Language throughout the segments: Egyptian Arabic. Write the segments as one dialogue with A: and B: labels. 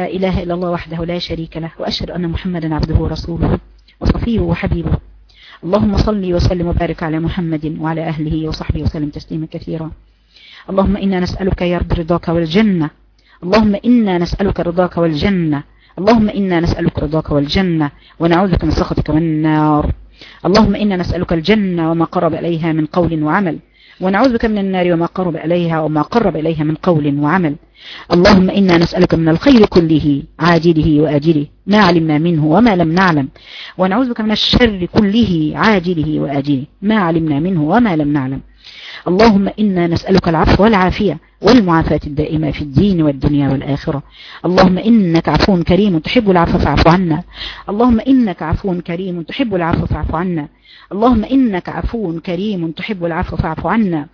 A: لا إله إلا الله وحده لا شريك له وأشهد أن محمدا عبده ورسوله وصفيه وحبيبه اللهم صل وسلم وبارك على محمد وعلى أهله وصحبه وسلم تسليما كثيرا اللهم إنا نسألك يا رب رضاك والجنة اللهم إنا نسألك رضاك والجنة اللهم إنا نسألك رضاك والجنة ونعوذ بك من سخطك والنار اللهم إنا نسألك الجنة وما قرب إليها من قول وعمل ونعوذ بك من النار وما قرب إليها وما قرب إليها من قول وعمل اللهم إنا نسألك من الخير كله عاجله وآجله ما علمنا منه وما لم نعلم ونعوذ بك من الشر كله عاجله وآجله ما علمنا منه وما لم نعلم اللهم إنا نسألك العفو والعافية والمعافاة الدائمة في الدين والدنيا والآخرة اللهم إنك عفو كريم تحب العفو فاعف عنا اللهم إنك عفو كريم تحب العفو فاعف عنا اللهم إنك عفو كريم تحب العفو فاعف عنا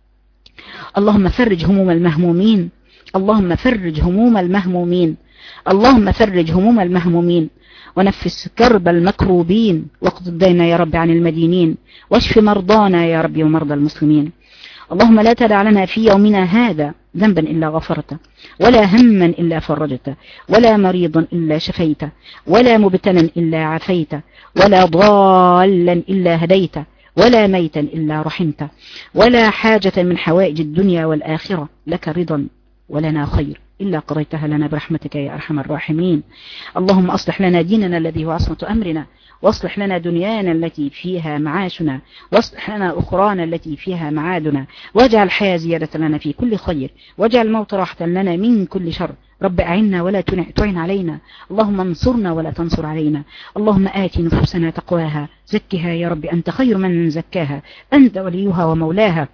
A: اللهم فرج هموم المهمومين اللهم فرج هموم المهمومين اللهم فرج هموم المهمومين ونفس كرب المكروبين واقض الدين يا رب عن المدينين واشف مرضانا يا رب ومرضى المسلمين اللهم لا تدع لنا في يومنا هذا ذنبا إلا غفرته ولا هما إلا فرجته ولا مريضا إلا شفيته ولا مبتلا إلا عفيته ولا ضالا إلا هديته ولا ميتا إلا رحمته ولا حاجة من حوائج الدنيا والآخرة لك رضا ولنا خير إلا قضيتها لنا برحمتك يا أرحم الراحمين اللهم أصلح لنا ديننا الذي هو عصمة أمرنا واصلح لنا دنيانا التي فيها معاشنا واصلح لنا أخرانا التي فيها معادنا واجعل الحياة زيادة لنا في كل خير واجعل الموت راحة لنا من كل شر رب أعنا ولا تعن علينا اللهم انصرنا ولا تنصر علينا اللهم آت نفوسنا تقواها زكها يا رب أنت خير من زكاها أنت وليها ومولاها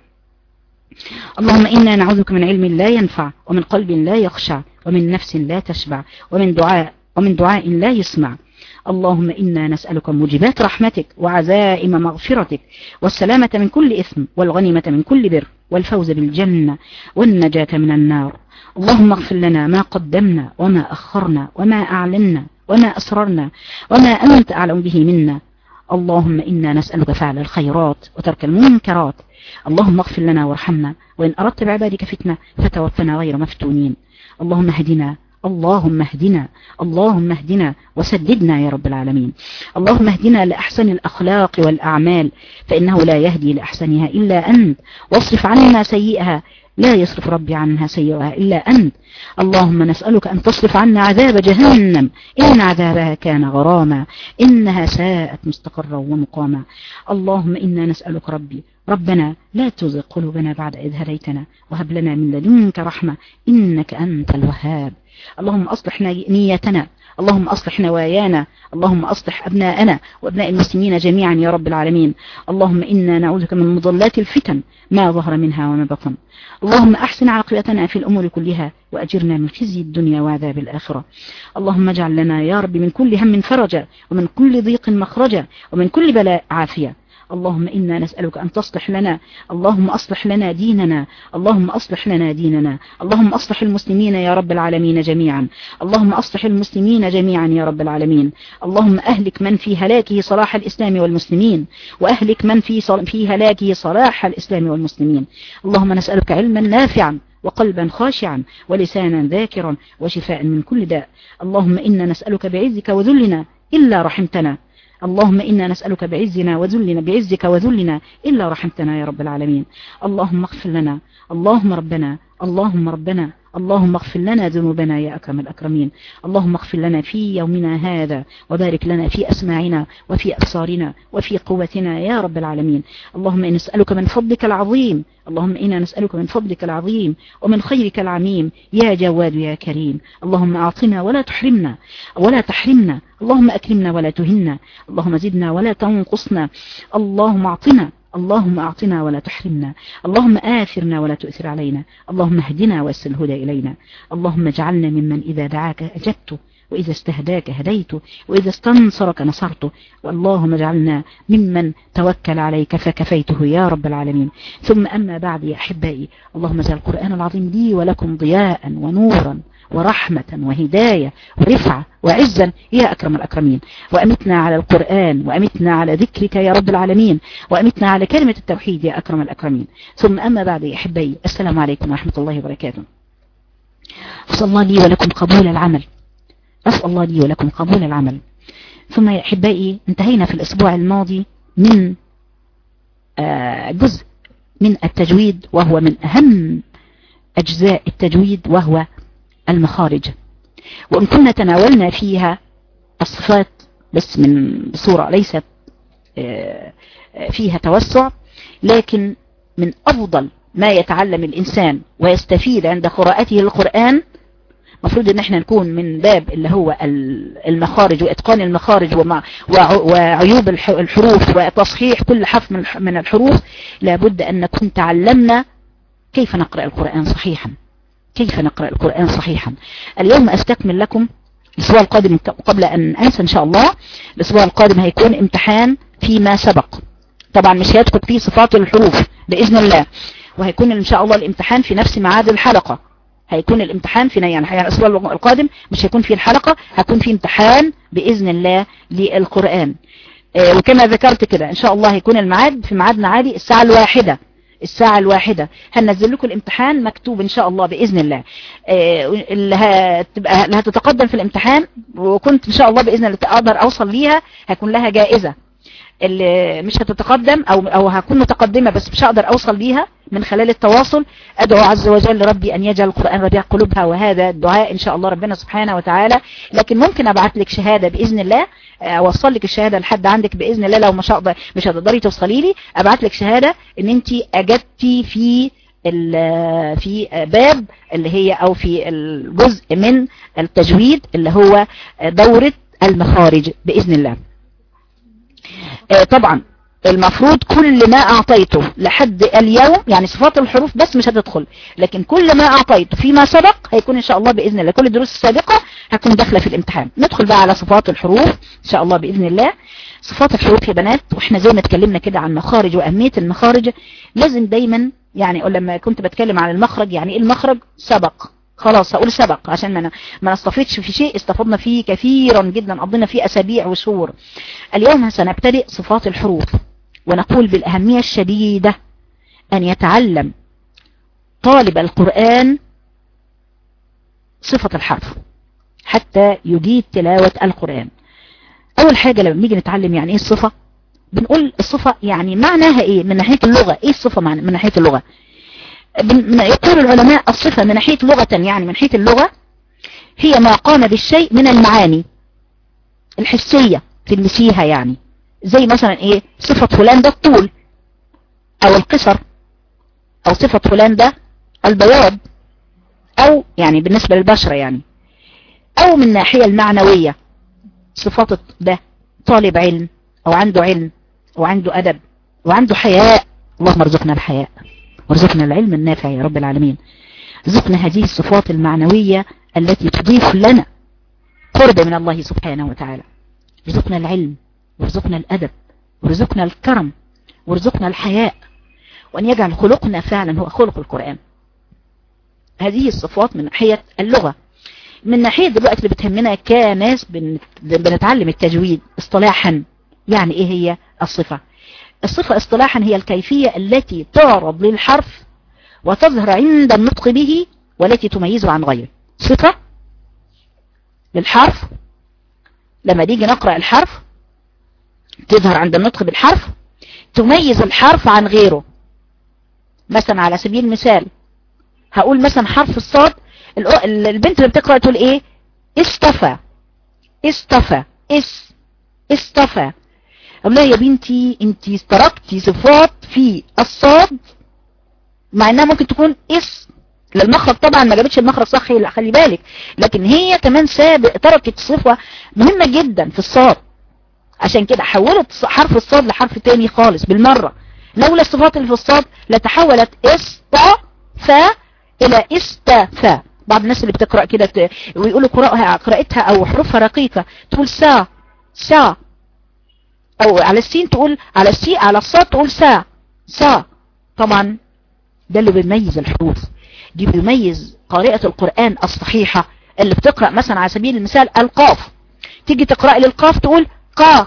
A: اللهم إنا نعوذ بك من علم لا ينفع ومن قلب لا يخشع ومن نفس لا تشبع ومن دعاء ومن دعاء لا يسمع اللهم إنا نسألك موجبات رحمتك وعزائم مغفرتك والسلامة من كل إثم والغنيمة من كل بر والفوز بالجنة والنجاة من النار اللهم اغفر لنا ما قدمنا وما أخرنا وما أعلنا وما أسررنا وما أنت أعلم به منا اللهم إنا نسألك فعل الخيرات وترك المنكرات اللهم اغفر لنا وارحمنا وإن أردت بعبادك فتنة فتوفنا غير مفتونين اللهم اهدنا اللهم اهدنا اللهم اهدنا وسددنا يا رب العالمين اللهم اهدنا لأحسن الأخلاق والأعمال فإنه لا يهدي لأحسنها إلا أنت واصرف عنا سيئها لا يصرف ربي عنها سيئها إلا أنت اللهم نسألك أن تصرف عنا عذاب جهنم إن عذابها كان غراما إنها ساءت مستقرا ومقاما اللهم إنا نسألك ربي ربنا لا تزغ قلوبنا بعد إذ هديتنا وهب لنا من لدنك رحمة إنك أنت الوهاب اللهم أصلح نيتنا اللهم أصلح نوايانا اللهم أصلح أبناءنا وأبناء المسلمين جميعا يا رب العالمين اللهم إنا نعوذك من مضلات الفتن ما ظهر منها وما بطن اللهم أحسن عاقبتنا في الأمور كلها وأجرنا من خزي الدنيا وعذاب الآخرة اللهم اجعل لنا يا رب من كل هم فرجا ومن كل ضيق مخرجا ومن كل بلاء عافية اللهم إنا نسألك أن تصلح لنا اللهم أصلح لنا ديننا اللهم أصلح لنا ديننا اللهم أصلح المسلمين يا رب العالمين جميعا اللهم أصلح المسلمين جميعا يا رب العالمين اللهم أهلك من في هلاكه صلاح الإسلام والمسلمين وأهلك من في في هلاكه صلاح الإسلام والمسلمين اللهم نسألك علما نافعا وقلبا خاشعا ولسانا ذاكرا وشفاء من كل داء اللهم إنا نسألك بعزك وذلنا إلا رحمتنا اللهم إنا نسألك بعزنا وذلنا بعزك وذلنا إلا رحمتنا يا رب العالمين اللهم اغفر لنا اللهم ربنا اللهم ربنا اللهم اغفر لنا ذنوبنا يا أكرم الأكرمين اللهم اغفر لنا في يومنا هذا وبارك لنا في أسماعنا وفي أبصارنا وفي قوتنا يا رب العالمين اللهم إن نسألك من فضلك العظيم اللهم إنا نسألك من فضلك العظيم ومن خيرك العميم يا جواد يا كريم اللهم أعطنا ولا تحرمنا ولا تحرمنا اللهم أكرمنا ولا تهنا اللهم زدنا ولا تنقصنا اللهم أعطنا اللهم أعطنا ولا تحرمنا اللهم آثرنا ولا تؤثر علينا اللهم اهدنا واسل الهدى إلينا اللهم اجعلنا ممن إذا دعاك أجبته وإذا استهداك هديته وإذا استنصرك نصرته واللهم اجعلنا ممن توكل عليك فكفيته يا رب العالمين ثم أما بعد يا أحبائي اللهم اجعل القرآن العظيم لي ولكم ضياء ونورا ورحمة وهداية ورفعة وعزا يا أكرم الأكرمين وأمتنا على القرآن وأمتنا على ذكرك يا رب العالمين وأمتنا على كلمة التوحيد يا أكرم الأكرمين ثم أما بعد يا أحبائي السلام عليكم ورحمة الله وبركاته صلى الله لي ولكم قبول العمل أسأل الله لي ولكم قبول العمل ثم يا أحبائي انتهينا في الأسبوع الماضي من آه، جزء من التجويد وهو من أهم أجزاء التجويد وهو المخارج وإن كنا تناولنا فيها الصفات بس من صورة ليست آه، فيها توسع لكن من أفضل ما يتعلم الإنسان ويستفيد عند قراءته للقرآن مفروض ان احنا نكون من باب اللي هو المخارج واتقان المخارج وعيوب الحروف وتصحيح كل حرف من الحروف لابد ان نكون تعلمنا كيف نقرأ القرآن صحيحا كيف نقرأ القرآن صحيحا اليوم استكمل لكم الاسبوع القادم قبل ان انسى ان شاء الله الاسبوع القادم هيكون امتحان فيما سبق طبعا مش هيدخل فيه صفات الحروف بإذن الله وهيكون ان شاء الله الامتحان في نفس ميعاد الحلقة هيكون الامتحان في يعني الاسبوع القادم مش هيكون فيه الحلقة هيكون فيه امتحان بإذن الله للقرآن آه، وكما ذكرت كده ان شاء الله هيكون الميعاد في ميعادنا عادي الساعة الواحدة الساعة الواحدة هنزل لكم الامتحان مكتوب ان شاء الله بإذن الله آه، اللي هتبقى اللي هتتقدم في الامتحان وكنت ان شاء الله بإذن الله اقدر اوصل ليها هيكون لها جائزة اللي مش هتتقدم او او هكون متقدمة بس مش هقدر اوصل بيها من خلال التواصل ادعو عز وجل ربي ان يجعل القرآن ربيع قلوبها وهذا الدعاء ان شاء الله ربنا سبحانه وتعالى لكن ممكن ابعت لك شهادة باذن الله اوصل لك الشهادة لحد عندك باذن الله لو مش هقدر مش هتقدري توصلي لي ابعت لك شهادة ان انت اجبتي في في باب اللي هي او في الجزء من التجويد اللي هو دورة المخارج بإذن الله آه، طبعا المفروض كل ما اعطيته لحد اليوم يعني صفات الحروف بس مش هتدخل لكن كل ما اعطيته فيما سبق هيكون ان شاء الله باذن الله كل الدروس السابقه هتكون داخله في الامتحان ندخل بقى على صفات الحروف ان شاء الله باذن الله صفات الحروف يا بنات واحنا زي ما اتكلمنا كده عن مخارج واهميه المخارج لازم دايما يعني لما كنت بتكلم عن المخرج يعني ايه المخرج سبق خلاص هقول سبق عشان ما ما نستفيدش في شيء استفدنا فيه كثيرا جدا قضينا فيه أسابيع وشهور اليوم سنبتدئ صفات الحروف ونقول بالأهمية الشديدة أن يتعلم طالب القرآن صفة الحرف حتى يجيد تلاوة القرآن أول حاجة لما نيجي نتعلم يعني إيه الصفة بنقول الصفة يعني معناها إيه من ناحية اللغة إيه الصفة من ناحية اللغة يقول العلماء الصفة من ناحية لغة يعني من ناحية اللغة هي ما قام بالشيء من المعاني الحسية تلمسيها يعني زي مثلا ايه صفة فلان ده الطول او القصر او صفة فلان ده البياض او يعني بالنسبة للبشرة يعني او من الناحية المعنوية صفات ده طالب علم او عنده علم او عنده ادب وعنده حياء اللهم ارزقنا الحياء وارزقنا العلم النافع يا رب العالمين ارزقنا هذه الصفات المعنوية التي تضيف لنا قرب من الله سبحانه وتعالى ارزقنا العلم وارزقنا الأدب وارزقنا الكرم وارزقنا الحياء وأن يجعل خلقنا فعلا هو خلق القرآن هذه الصفات من ناحية اللغة من ناحية دلوقتي اللي بتهمنا كناس بنتعلم التجويد اصطلاحا يعني ايه هي الصفة الصفة اصطلاحا هي الكيفية التي تعرض للحرف وتظهر عند النطق به والتي تميزه عن غيره صفة للحرف لما نيجي نقرأ الحرف تظهر عند النطق بالحرف تميز الحرف عن غيره مثلا على سبيل المثال هقول مثلا حرف الصاد البنت اللي بتقرأ تقول ايه استفى استفى اس استفى اقول لها يا بنتي انت تركتي صفات في الصاد مع انها ممكن تكون اس للمخرج طبعا ما جابتش المخرج صح لا خلي بالك لكن هي كمان سابق تركت صفة مهمة جدا في الصاد عشان كده حولت حرف الصاد لحرف تاني خالص بالمرة لولا الصفات اللي في الصاد لتحولت ف الى ف بعض الناس اللي بتقرأ كده ويقولوا قراءها قراءتها او حروفها رقيقة تقول سا سا او على السين تقول على السي على الصاد تقول سا سا طبعا ده اللي بيميز الحروف دي بيميز قارئة القرآن الصحيحة اللي بتقرأ مثلا على سبيل المثال القاف تيجي تقرأ للقاف تقول قا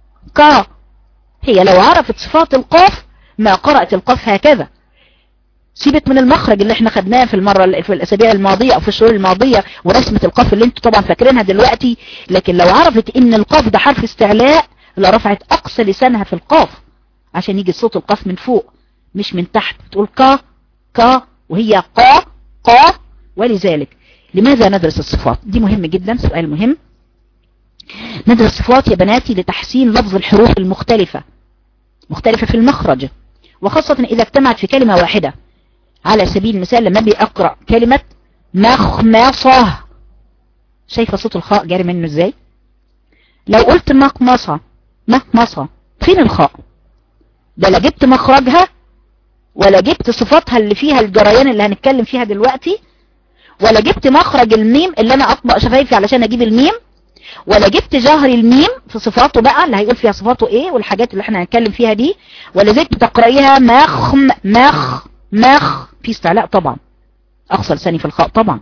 A: قا هي لو عرفت صفات القاف ما قرأت القاف هكذا سيبك من المخرج اللي احنا خدناه في المرة في الاسابيع الماضية او في الشهور الماضية ورسمة القاف اللي انتوا طبعا فاكرينها دلوقتي لكن لو عرفت ان القاف ده حرف استعلاء لرفعت اقصى لسانها في القاف عشان يجي صوت القاف من فوق مش من تحت تقول كا كا وهي قا قا ولذلك لماذا ندرس الصفات دي مهم جدا سؤال مهم ندرس الصفات يا بناتي لتحسين لفظ الحروف المختلفة مختلفة في المخرج وخاصة إذا اجتمعت في كلمة واحدة على سبيل المثال لما بيقرأ كلمة مخمصة شايفة صوت الخاء جاري منه ازاي لو قلت مخمصة مخمصة فين الخاء ده لا جبت مخرجها ولا جبت صفاتها اللي فيها الجريان اللي هنتكلم فيها دلوقتي ولا جبت مخرج الميم اللي انا اطبق شفايفي علشان اجيب الميم ولا جبت جهر الميم في صفاته بقى اللي هيقول فيها صفاته ايه والحاجات اللي احنا هنتكلم فيها دي ولا زيت بتقرأيها مخم مخ مخ في استعلاء طبعا اقصى لساني في الخاء طبعا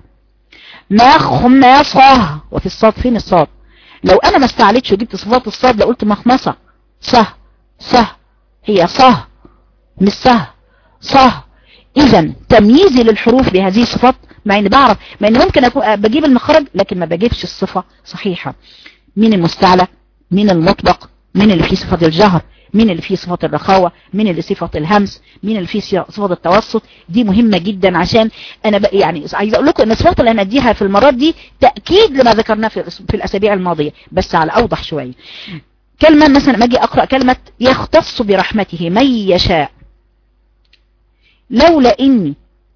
A: مخمصة وفي الصاد فين الصاد لو انا ما استعلتش وجبت صفات الصاد لقلت مخمصة صه صه هي صه مش صه صه اذا تمييزي للحروف بهذه الصفات مع اني بعرف مع اني ممكن أكون بجيب المخرج لكن ما بجيبش الصفة صحيحة مين المستعلى مين المطبق مين اللي فيه صفة الجهر مين اللي فيه صفة الرخاوة مين اللي صفة الهمس مين اللي فيه صفة التوسط دي مهمة جدا عشان انا بقى يعني عايز اقول لكم ان الصفات اللي انا اديها في المرات دي تأكيد لما ذكرناه في, في الاسابيع الماضية بس على اوضح شوية كلمة مثلا ما اجي اقرأ كلمة يختص برحمته من يشاء لولا اني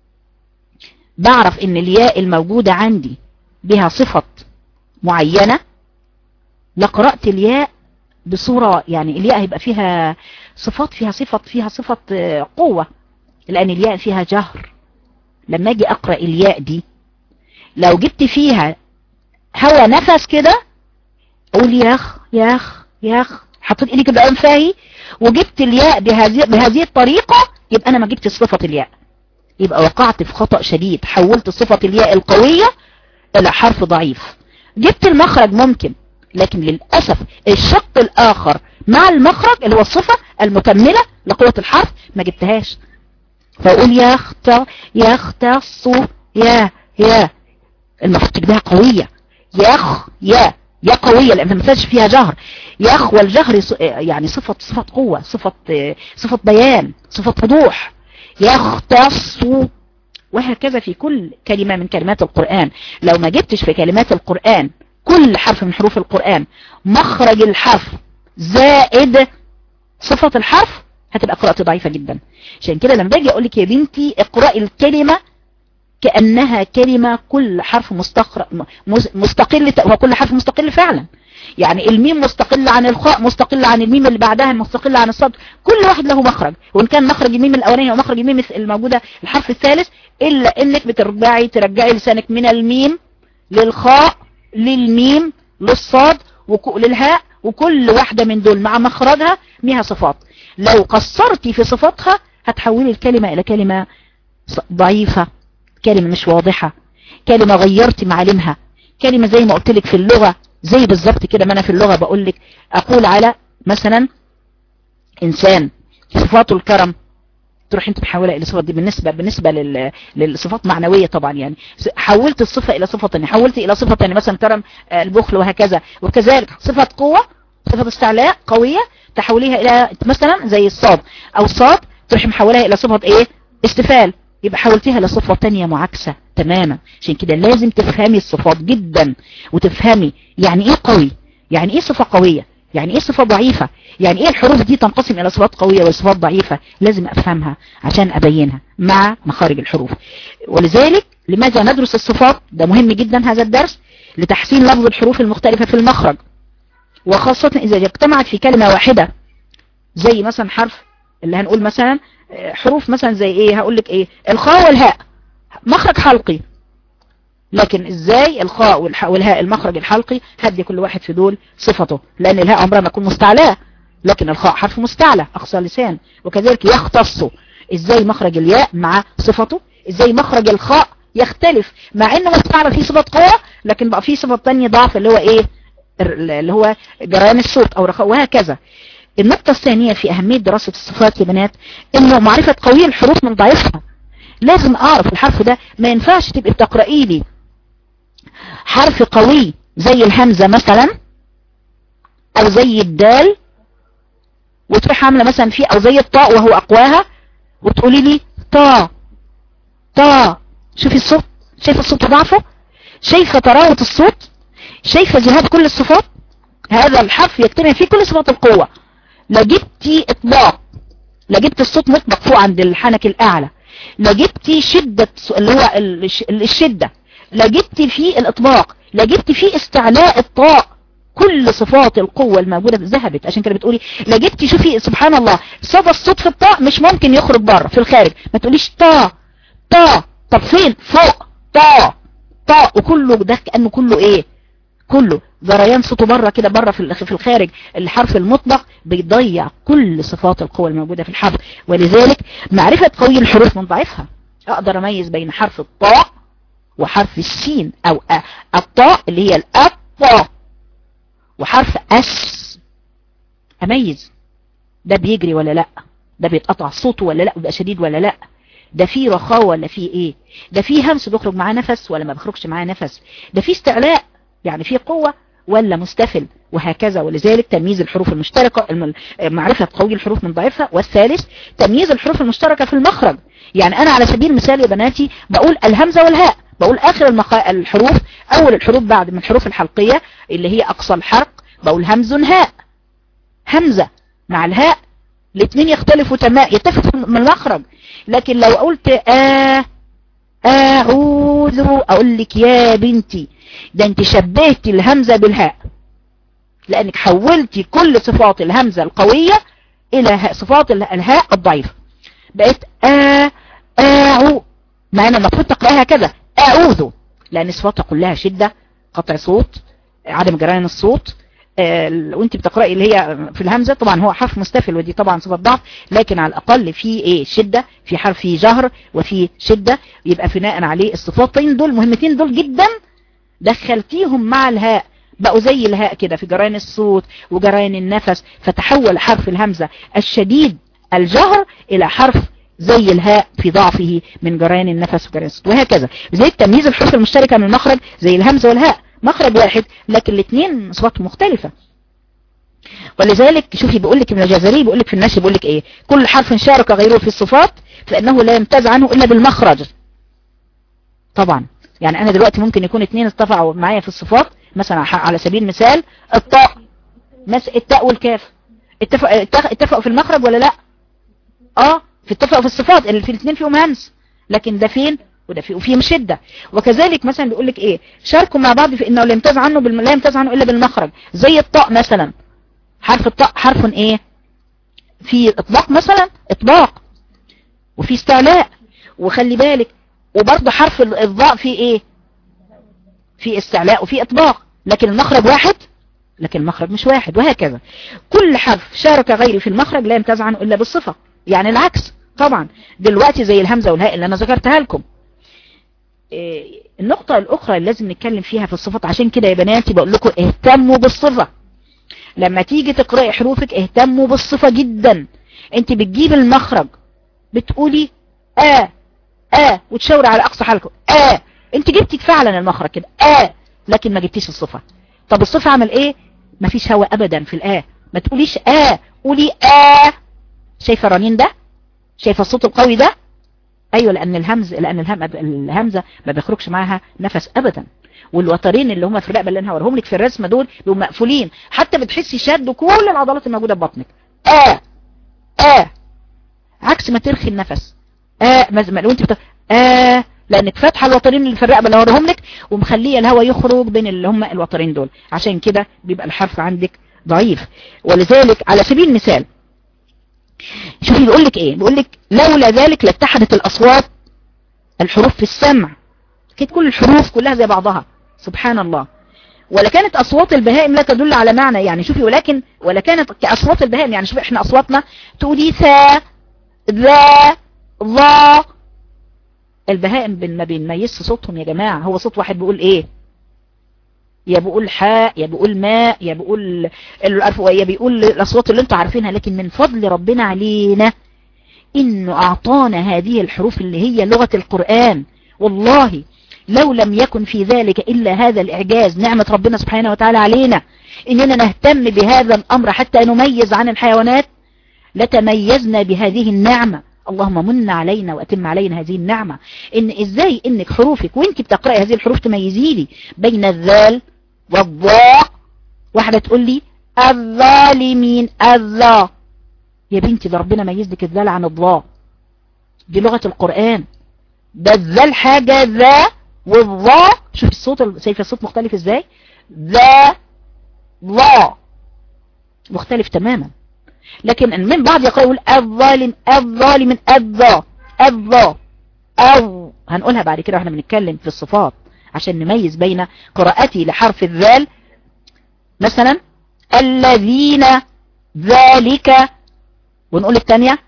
A: بعرف ان الياء الموجودة عندي بها صفة معينة لقرأت الياء بصورة يعني الياء هيبقى فيها صفات فيها صفة فيها صفة قوة لان الياء فيها جهر لما اجي اقرأ الياء دي لو جبت فيها هوا نفس كده اقول ياخ ياخ ياخ حطيت ايدي كده انفاهي وجبت الياء بهذه بهذه الطريقة يبقى انا ما جبت صفة الياء يبقى وقعت في خطأ شديد حولت صفة الياء القوية الى حرف ضعيف جبت المخرج ممكن لكن للأسف الشق الآخر مع المخرج اللي هو الصفة المكملة لقوة الحرف ما جبتهاش فأقول يخت يختص يا يا المفروض تجدها قوية يخ يا يا قوية لأن ما فيهاش فيها جهر يخ والجهر يعني صفة صفة قوة صفة صفة بيان صفة وضوح يختص وهكذا في كل كلمة من كلمات القرآن لو ما جبتش في كلمات القرآن كل حرف من حروف القرآن مخرج الحرف زائد صفة الحرف هتبقى قراءة ضعيفة جدا عشان كده لما باجي اقول لك يا بنتي اقرأي الكلمة كأنها كلمة كل حرف مستقر مستقل وكل حرف مستقل فعلا يعني الميم مستقل عن الخاء مستقل عن الميم اللي بعدها مستقل عن الصاد كل واحد له مخرج وان كان مخرج الميم الاولاني ومخرج الميم الموجودة الحرف الثالث الا انك بترجعي ترجعي لسانك من الميم للخاء للميم للصاد للهاء وكل واحدة من دول مع مخرجها ليها صفات لو قصرتي في صفاتها هتحولي الكلمة الى كلمة ضعيفة كلمة مش واضحة كلمة غيرتي معالمها كلمة زي ما قلت لك في اللغة زي بالظبط كده ما انا في اللغة بقول لك اقول على مثلا انسان صفاته الكرم تروح انت محولها الى صفات دي بالنسبة بالنسبة لل... للصفات معنوية طبعا يعني حولت الصفة الى صفة ثانيه حولت الى صفة ثانيه مثلا كرم البخل وهكذا وكذلك صفة قوة صفة استعلاء قوية تحوليها الى مثلا زي الصاد او الصاد تروح محولها الى صفة ايه استفال يبقى حولتيها لصفة تانية معاكسة تماما عشان كده لازم تفهمي الصفات جدا وتفهمي يعني ايه قوي يعني ايه صفة قوية يعني ايه صفة ضعيفة يعني ايه الحروف دي تنقسم الى صفات قوية وصفات ضعيفة لازم افهمها عشان ابينها مع مخارج الحروف ولذلك لماذا ندرس الصفات ده مهم جدا هذا الدرس لتحسين لفظ الحروف المختلفة في المخرج وخاصة اذا اجتمعت في كلمة واحدة زي مثلا حرف اللي هنقول مثلا حروف مثلا زي ايه هقول لك ايه الخاء والهاء مخرج حلقي لكن ازاي الخاء والهاء المخرج الحلقي هدي كل واحد في دول صفته لان الهاء عمرها ما تكون مستعلاء لكن الخاء حرف مستعلى اقصى لسان وكذلك يختص ازاي مخرج الياء مع صفته ازاي مخرج الخاء يختلف مع انه مستعلى فيه صفة قوة لكن بقى فيه صفة تانية ضعف اللي هو ايه اللي هو جريان الصوت او رخاء وهكذا النقطة الثانية في أهمية دراسة الصفات يا بنات إنه معرفة قوية الحروف من ضعيفها لازم اعرف الحرف ده ما ينفعش تبقي بتقرأي لي حرف قوي زي الهمزة مثلا او زي الدال وتروح عاملة مثلا فيه او زي الطاء وهو اقواها وتقولي لي طا طا شوفي الصوت شايفه الصوت ضعفه شايفه طراوة الصوت شايفه ذهاب كل الصفات هذا الحرف يجتمع فيه كل صفات القوة لا جبتي اطلاق لا جبت الصوت مطبق فوق عند الحنك الاعلى لا جبتي شدة اللي هو الشدة لا جبتي فيه الاطباق لا جبتي فيه استعلاء الطاء كل صفات القوة الموجودة ذهبت عشان كده بتقولي لا جبتي شوفي سبحان الله صدى الصوت في الطاء مش ممكن يخرج بره في الخارج ما تقوليش طا طا طب فين فوق طا طا وكله ده كأنه كله ايه كله جريان صوته بره كده بره في في الخارج الحرف المطلق بيضيع كل صفات القوة الموجودة في الحرف ولذلك معرفة قوي الحروف من ضعفها اقدر اميز بين حرف الطاء وحرف السين او أ الطاء اللي هي الأطاء وحرف أس اميز ده بيجري ولا لا ده بيتقطع صوته ولا لا بيبقى شديد ولا لا ده فيه رخاوة ولا فيه ايه ده فيه همس بيخرج معاه نفس ولا ما بيخرجش معاه نفس ده فيه استعلاء يعني فيه قوة ولا مستفل وهكذا ولذلك تمييز الحروف المشتركة معرفة قوي الحروف من ضعيفها والثالث تمييز الحروف المشتركة في المخرج يعني انا على سبيل المثال يا بناتي بقول الهمزة والهاء بقول اخر المخ... الحروف اول الحروف بعد من الحروف الحلقية اللي هي اقصى الحرق بقول همز هاء همزة مع الهاء الاثنين يختلفوا تمام يتفقوا من المخرج لكن لو قلت آه اعوذ اقول لك يا بنتي ده انت شبهتي الهمزة بالهاء لانك حولتي كل صفات الهمزة القوية الى صفات الهاء الضعيفة بقيت آه اعو مع ان المفروض تقرأها كذا اعوذ لان صفاتها كلها شدة قطع صوت عدم جريان الصوت آه وانت بتقرأي اللي هي في الهمزة طبعا هو حرف مستفل ودي طبعا صفة ضعف لكن على الاقل في ايه شدة في حرف في جهر وفي شدة يبقى بناء عليه الصفاتين دول مهمتين دول جدا دخلتيهم مع الهاء بقوا زي الهاء كده في جريان الصوت وجريان النفس فتحول حرف الهمزة الشديد الجهر الى حرف زي الهاء في ضعفه من جريان النفس وجريان الصوت وهكذا زي تمييز الحروف المشتركة من المخرج زي الهمزة والهاء مخرج واحد لكن الاثنين صفات مختلفة ولذلك شوفي بيقول لك ابن الجزري بيقول لك في النشر بيقول لك ايه كل حرف شارك غيره في الصفات فانه لا يمتاز عنه الا بالمخرج طبعا يعني انا دلوقتي ممكن يكون اثنين اتفقوا معايا في الصفات مثلا على سبيل المثال الطاء مس التاء والكاف اتفق اتفقوا في المخرج ولا لا اه في اتفقوا في الصفات اللي في الاثنين فيهم همس لكن ده فين وده فيه وفيهم شدة وكذلك مثلا بيقول لك ايه شاركوا مع بعض في انه لا يمتاز عنه بالم... لا يمتاز عنه الا بالمخرج زي الطاء مثلا حرف الطاء حرف ايه في اطلاق مثلا اطلاق وفي استعلاء وخلي بالك وبرضه حرف الضاء فيه ايه في استعلاء وفي اطباق لكن المخرج واحد لكن المخرج مش واحد وهكذا كل حرف شارك غيري في المخرج لا يمتاز عنه الا بالصفة يعني العكس طبعا دلوقتي زي الهمزة والهاء اللي انا ذكرتها لكم إيه النقطة الاخرى اللي لازم نتكلم فيها في الصفات عشان كده يا بناتي بقول لكم اهتموا بالصفة لما تيجي تقرأي حروفك اهتموا بالصفة جدا انت بتجيب المخرج بتقولي اه اه وتشاوري على اقصى حالكم اه انت جبتي فعلا المخرج كده اه لكن ما جبتيش الصفة طب الصفة عمل ايه مفيش هوا ابدا في الاه ما تقوليش اه قولي اه شايفه الرنين ده شايفه الصوت القوي ده ايوه لان الهمز لان الهم الهمزه ما بيخرجش معاها نفس ابدا والوترين اللي هم في الرقبه اللي انا هوريهم لك في الرسمه دول بيبقوا مقفولين حتى بتحسي شد كل العضلات الموجوده في بطنك اه اه عكس ما ترخي النفس اه ما لو انت بت... اه لانك فاتحه الوترين اللي في الرقبه اللي هوريهم لك ومخليه الهواء يخرج بين اللي هم الوترين دول عشان كده بيبقى الحرف عندك ضعيف ولذلك على سبيل المثال شوفي بيقول لك ايه بيقول لك لولا ذلك لاتحدت الاصوات الحروف في السمع كانت كل الحروف كلها زي بعضها سبحان الله ولا كانت اصوات البهائم لا تدل على معنى يعني شوفي ولكن ولا كانت كاصوات البهائم يعني شوفي احنا اصواتنا تقولي ثا ذا ظا البهائم ما بينميزش صوتهم يا جماعة هو صوت واحد بيقول ايه يا بيقول حاء يا بيقول ماء يا بيقول يا بيقول الاصوات اللي انتوا عارفينها لكن من فضل ربنا علينا انه اعطانا هذه الحروف اللي هي لغة القرآن والله لو لم يكن في ذلك إلا هذا الإعجاز نعمة ربنا سبحانه وتعالى علينا إننا نهتم بهذا الأمر حتى نميز عن الحيوانات لتميزنا بهذه النعمة اللهم من علينا وأتم علينا هذه النعمة إن إزاي إنك حروفك وإنك بتقرأي هذه الحروف تميزي لي بين الذال والضاء واحدة تقول لي الظالمين الظا يا بنتي ده ربنا ميز لك الذال عن الضاء دي لغة القرآن ده الذال حاجة ذا والظا شوف الصوت شايفه الصوت مختلف ازاي ذا ظا مختلف تماما لكن من بعض يقول الظالم الظالم الظا الظا او هنقولها بعد كده واحنا بنتكلم في الصفات عشان نميز بين قراءتي لحرف الذال مثلا الذين ذلك ونقول الثانية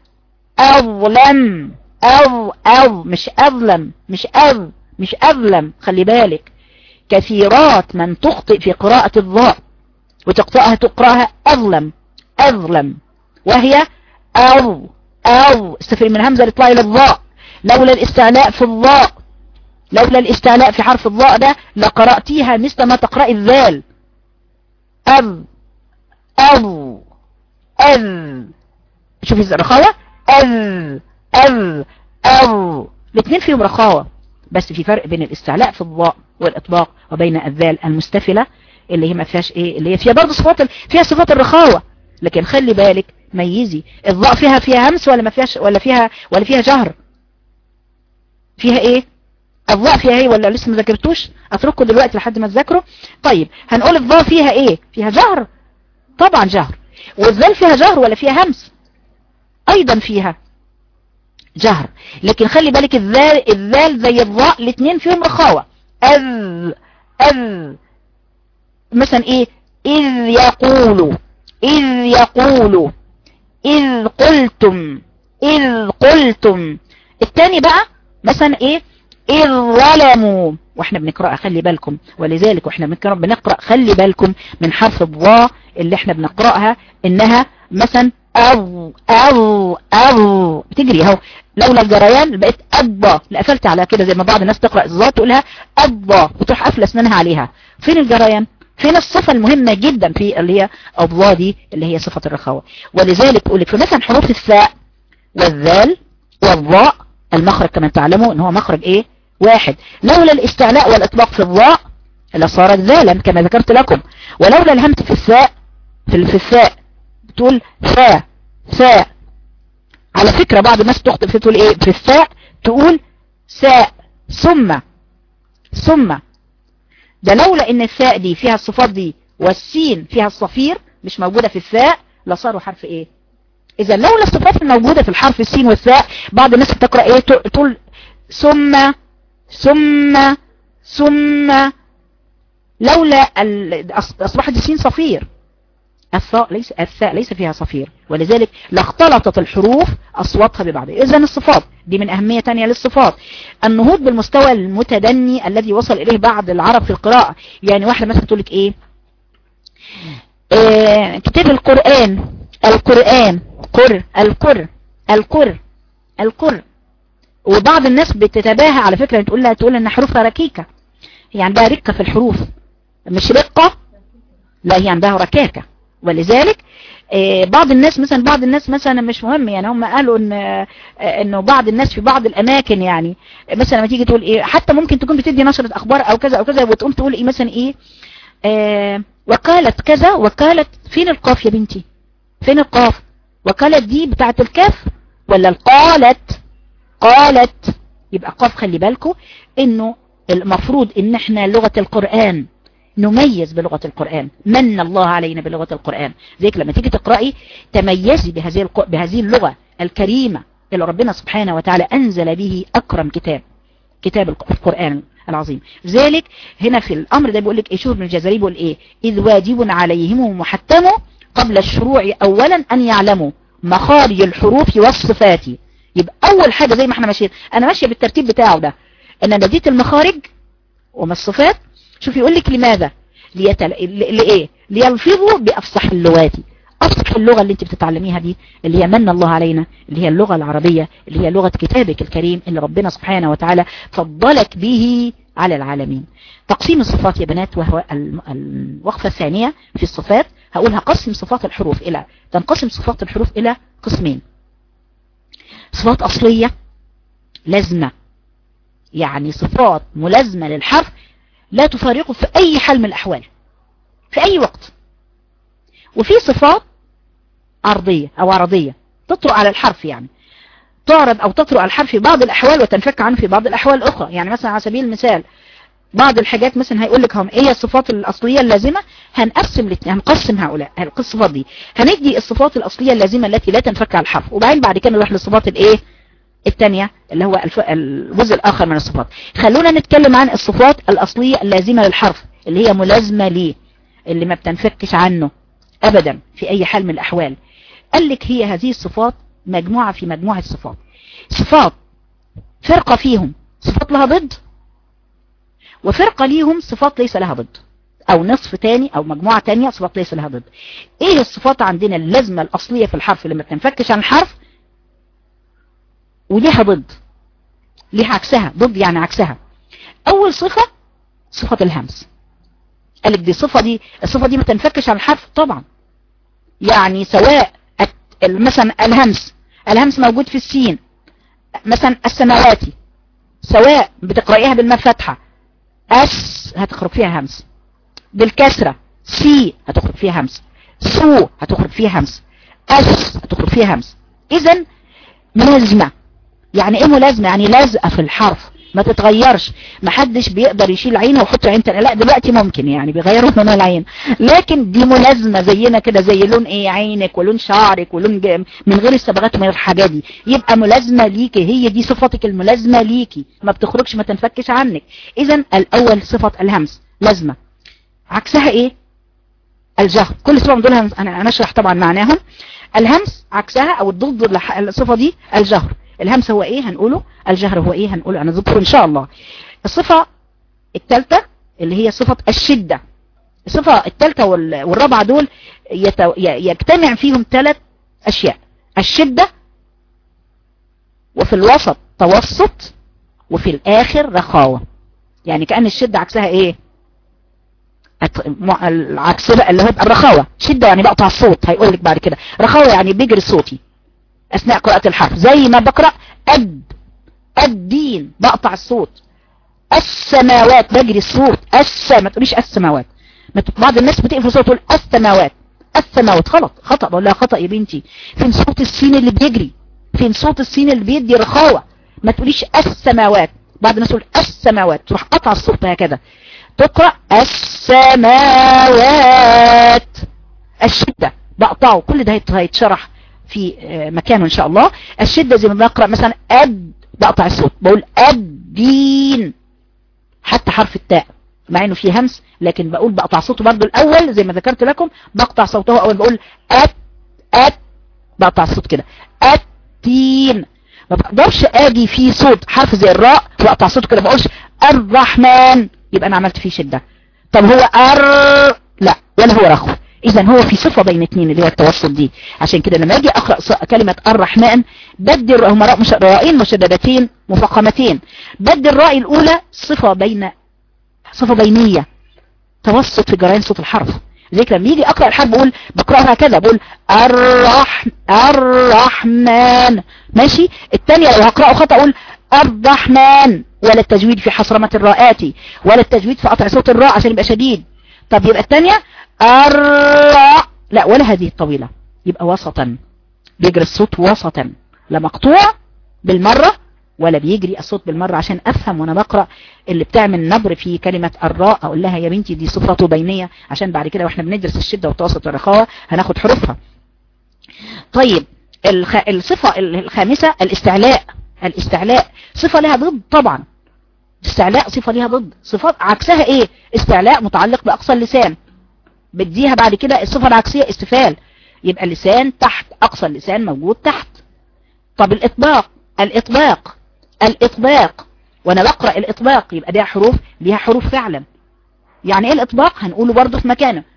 A: أظلم أو أو مش أظلم مش أظ مش أظلم خلي بالك كثيرات من تخطئ في قراءة الضاء وتقطعها تقرأها أظلم أظلم وهي أو أو استفر من همزة لطلع إلى الضاء لولا الاستعلاء في الضاء لولا الاستعلاء في حرف الضاء ده لقرأتيها مثل ما تقرأ الذال أذ أذ أذ شوفي الرخاوة أذ أذ أذ الاثنين فيهم رخاوة بس في فرق بين الاستعلاء في الضاء والإطباق وبين الذال المستفلة اللي هي ما فيهاش ايه اللي هي فيها برضه صفات فيها صفات الرخاوة لكن خلي بالك ميزي الضاء فيها فيها همس ولا ما فيهاش ولا فيها ولا فيها جهر فيها ايه الضاء فيها ايه ولا لسه ما ذاكرتوش اتركه دلوقتي لحد ما تذاكروا طيب هنقول الضاء فيها ايه فيها جهر طبعا جهر والذال فيها جهر ولا فيها همس ايضا فيها جهر لكن خلي بالك الذال الذال زي الضاء الاثنين فيهم رخاوة اذ اذ مثلا ايه اذ يقولوا اذ يقولوا اذ قلتم اذ قلتم الثاني بقى مثلا ايه اذ ظلموا واحنا بنقرأ خلي بالكم ولذلك واحنا بنقرأ, بنقرأ خلي بالكم من حرف الضاء اللي احنا بنقرأها انها مثلا او او او بتجري اهو لولا الجريان بقت أبا لقفلت على كده زي ما بعض الناس تقرأ الظاء تقولها أبا وتروح قافله اسنانها عليها فين الجريان فين الصفة المهمة جدا في اللي هي أبوا دي اللي هي صفة الرخاوة ولذلك أقول لك فمثلا حروف الثاء والذال والضاء المخرج كما تعلموا ان هو مخرج ايه واحد لولا الاستعلاء والإطلاق في الضاء لصارت ذالا كما ذكرت لكم ولولا الهمت في الثاء في الثاء تقول ثاء ثاء على فكرة بعض الناس تخطئ في تقول ايه في الثاء تقول ساء ثم ثم ده لولا ان الثاء دي فيها الصفات دي والسين فيها الصفير مش موجودة في الثاء لصاروا حرف ايه اذا لولا الصفات الموجودة في الحرف السين والثاء بعض الناس بتقرأ ايه تقول ثم ثم ثم لولا اصبحت السين صفير الثاء ليس الثاء ليس فيها صفير ولذلك لاختلطت الحروف أصواتها ببعض إذا الصفات دي من أهمية تانية للصفات النهوض بالمستوى المتدني الذي وصل إليه بعض العرب في القراءة يعني واحدة مثلا تقول لك إيه آه كتاب القرآن القرآن قر القر القر القر وبعض الناس بتتباهى على فكرة تقول لها تقول ان حروفها ركيكة هي عندها ركة في الحروف مش رقة لا هي عندها ركاكة ولذلك بعض الناس مثلا بعض الناس مثلا مش مهم يعني هم قالوا ان انه بعض الناس في بعض الاماكن يعني مثلا لما تيجي تقول ايه حتى ممكن تكون بتدي نشرة اخبار او كذا او كذا وتقوم تقول ايه مثلا ايه آه وقالت كذا وقالت فين القاف يا بنتي فين القاف وقالت دي بتاعت الكاف ولا القالت قالت يبقى قاف خلي بالكم انه المفروض ان احنا لغة القرآن نميز بلغة القرآن من الله علينا بلغة القرآن زيك لما تيجي تقرأي تميزي بهذه بهذه اللغة الكريمة اللي ربنا سبحانه وتعالى أنزل به أكرم كتاب كتاب القرآن العظيم ذلك هنا في الأمر ده بيقول لك إيشور بن الجزري بيقول إيه إذ واجب عليهم محتم قبل الشروع أولا أن يعلموا مخارج الحروف والصفات يبقى أول حاجة زي ما احنا ماشيين أنا ماشية بالترتيب بتاعه ده أنا بديت المخارج وما الصفات شوف يقول لك لماذا ليتل... لإيه ليلفظوا بأفصح اللغات أصل اللغة اللي انت بتتعلميها دي اللي هي من الله علينا اللي هي اللغة العربية اللي هي لغة كتابك الكريم اللي ربنا سبحانه وتعالى فضلك به على العالمين تقسيم الصفات يا بنات وهو الوقفة الثانية في الصفات هقول هقسم صفات الحروف إلى تنقسم صفات الحروف إلى قسمين صفات أصلية لازمة يعني صفات ملازمة للحرف لا تفارقه في أي حال من الأحوال في أي وقت وفي صفات عرضية أو عرضية تطرق على الحرف يعني تعرض أو تطرق على الحرف في بعض الأحوال وتنفك عنه في بعض الأحوال الأخرى يعني مثلا على سبيل المثال بعض الحاجات مثلا هيقول لك هم ايه الصفات الأصلية اللازمة هنقسم الاثنين هنقسم هؤلاء الصفات دي هندي الصفات الأصلية اللازمة التي لا تنفك على الحرف وبعدين بعد كده نروح للصفات الايه الثانية اللي هو الجزء الآخر من الصفات خلونا نتكلم عن الصفات الأصلية اللازمة للحرف اللي هي ملازمة ليه اللي ما بتنفكش عنه أبدا في أي حال من الأحوال قال لك هي هذه الصفات مجموعة في مجموعة صفات صفات فرقة فيهم صفات لها ضد وفرقة ليهم صفات ليس لها ضد او نصف تاني او مجموعة تانية صفات ليس لها ضد ايه الصفات عندنا اللازمة الاصلية في الحرف اللي ما تنفكش عن الحرف وليها ضد ليها عكسها ضد يعني عكسها اول صفة صفة الهمس قالك دي صفة دي الصفة دي ما تنفكش عن الحرف طبعا يعني سواء مثلا الهمس الهمس موجود في السين مثلا السماواتي سواء بتقرأيها بالمفتحة اس هتخرج فيها همس بالكسرة سي هتخرج فيها همس سو هتخرج فيها همس اس هتخرج فيها همس اذا ملازمة يعني ايه ملازمة يعني لازقة في الحرف ما تتغيرش ما حدش بيقدر يشيل عينه ويحط عين تانية لا دلوقتي ممكن يعني بيغيروا لون العين لكن دي ملازمة زينا كده زي لون ايه عينك ولون شعرك ولون من غير الصبغات ومن غير الحاجات دي يبقى ملازمة ليكي هي دي صفتك الملازمة ليكي ما بتخرجش ما تنفكش عنك اذا الاول صفة الهمس لازمة عكسها ايه الجهر كل صفة من دول انا اشرح طبعا معناهم الهمس عكسها او الضد الصفة دي الجهر الهمس هو ايه هنقوله الجهر هو ايه هنقوله انا ذكره ان شاء الله الصفة الثالثة اللي هي صفة الشدة الصفة الثالثة والرابعة دول يجتمع فيهم ثلاث اشياء الشدة وفي الوسط توسط وفي الاخر رخاوة يعني كأن الشدة عكسها ايه العكس بقى اللي هو الرخاوة شدة يعني بقطع الصوت هيقول لك بعد كده رخاوة يعني بيجري صوتي اثناء قراءة الحرف زي ما بقرأ اد الدين بقطع الصوت السماوات بجري الصوت الس ما تقوليش السماوات بعض الناس بتقفل صوت تقول السماوات السماوات غلط خطأ بقول لها خطأ يا بنتي فين صوت السين اللي بيجري فين صوت السين اللي بيدي رخاوة ما تقوليش السماوات بعض الناس تقول السماوات تروح قطع الصوت هكذا تقرأ السماوات الشدة بقطعه كل ده هيتشرح في مكانه ان شاء الله الشدة زي ما بقرأ مثلا اد بقطع الصوت بقول الدين حتى حرف التاء مع انه فيه همس لكن بقول بقطع صوته برضو الاول زي ما ذكرت لكم بقطع صوته اول بقول ات ات بقطع الصوت كده التين ما بقدرش اجي فيه صوت حرف زي الراء واقطع صوته كده ما بقولش الرحمن يبقى انا عملت فيه شدة طب هو ار لا ولا هو رخو اذا هو في صفة بين اثنين اللي هو التوسط دي عشان كده لما اجي اقرأ كلمة الرحمن بدي هم رائين مشددتين مفخمتين بدي الراء الاولى صفة بين صفة بينية توسط في جريان صوت الحرف زي لما يجي اقرأ الحرف بقول بقرأها كذا بقول الرح الرحمن ماشي الثانية لو هقرأه خطأ اقول الرحمن ولا التجويد في حصرمة الراءات ولا التجويد في قطع صوت الراء عشان يبقى شديد طب يبقى الثانية الراء لا ولا هذه الطويلة يبقى وسطا بيجري الصوت وسطا لا مقطوع بالمرة ولا بيجري الصوت بالمرة عشان افهم وانا بقرأ اللي بتعمل نبر في كلمة الراء اقول لها يا بنتي دي صفة بينية عشان بعد كده واحنا بندرس الشدة والتوسط والرخاوة هناخد حروفها طيب الخ... الصفة الخامسة الاستعلاء الاستعلاء صفة لها ضد طبعا استعلاء صفة لها ضد صفات عكسها ايه استعلاء متعلق باقصى اللسان بديها بعد كده الصفة العكسية استفال يبقى اللسان تحت اقصى اللسان موجود تحت طب الاطباق الاطباق الاطباق وانا بقرأ الاطباق يبقى دي حروف ليها حروف فعلا يعني ايه الاطباق هنقوله برضه في مكانه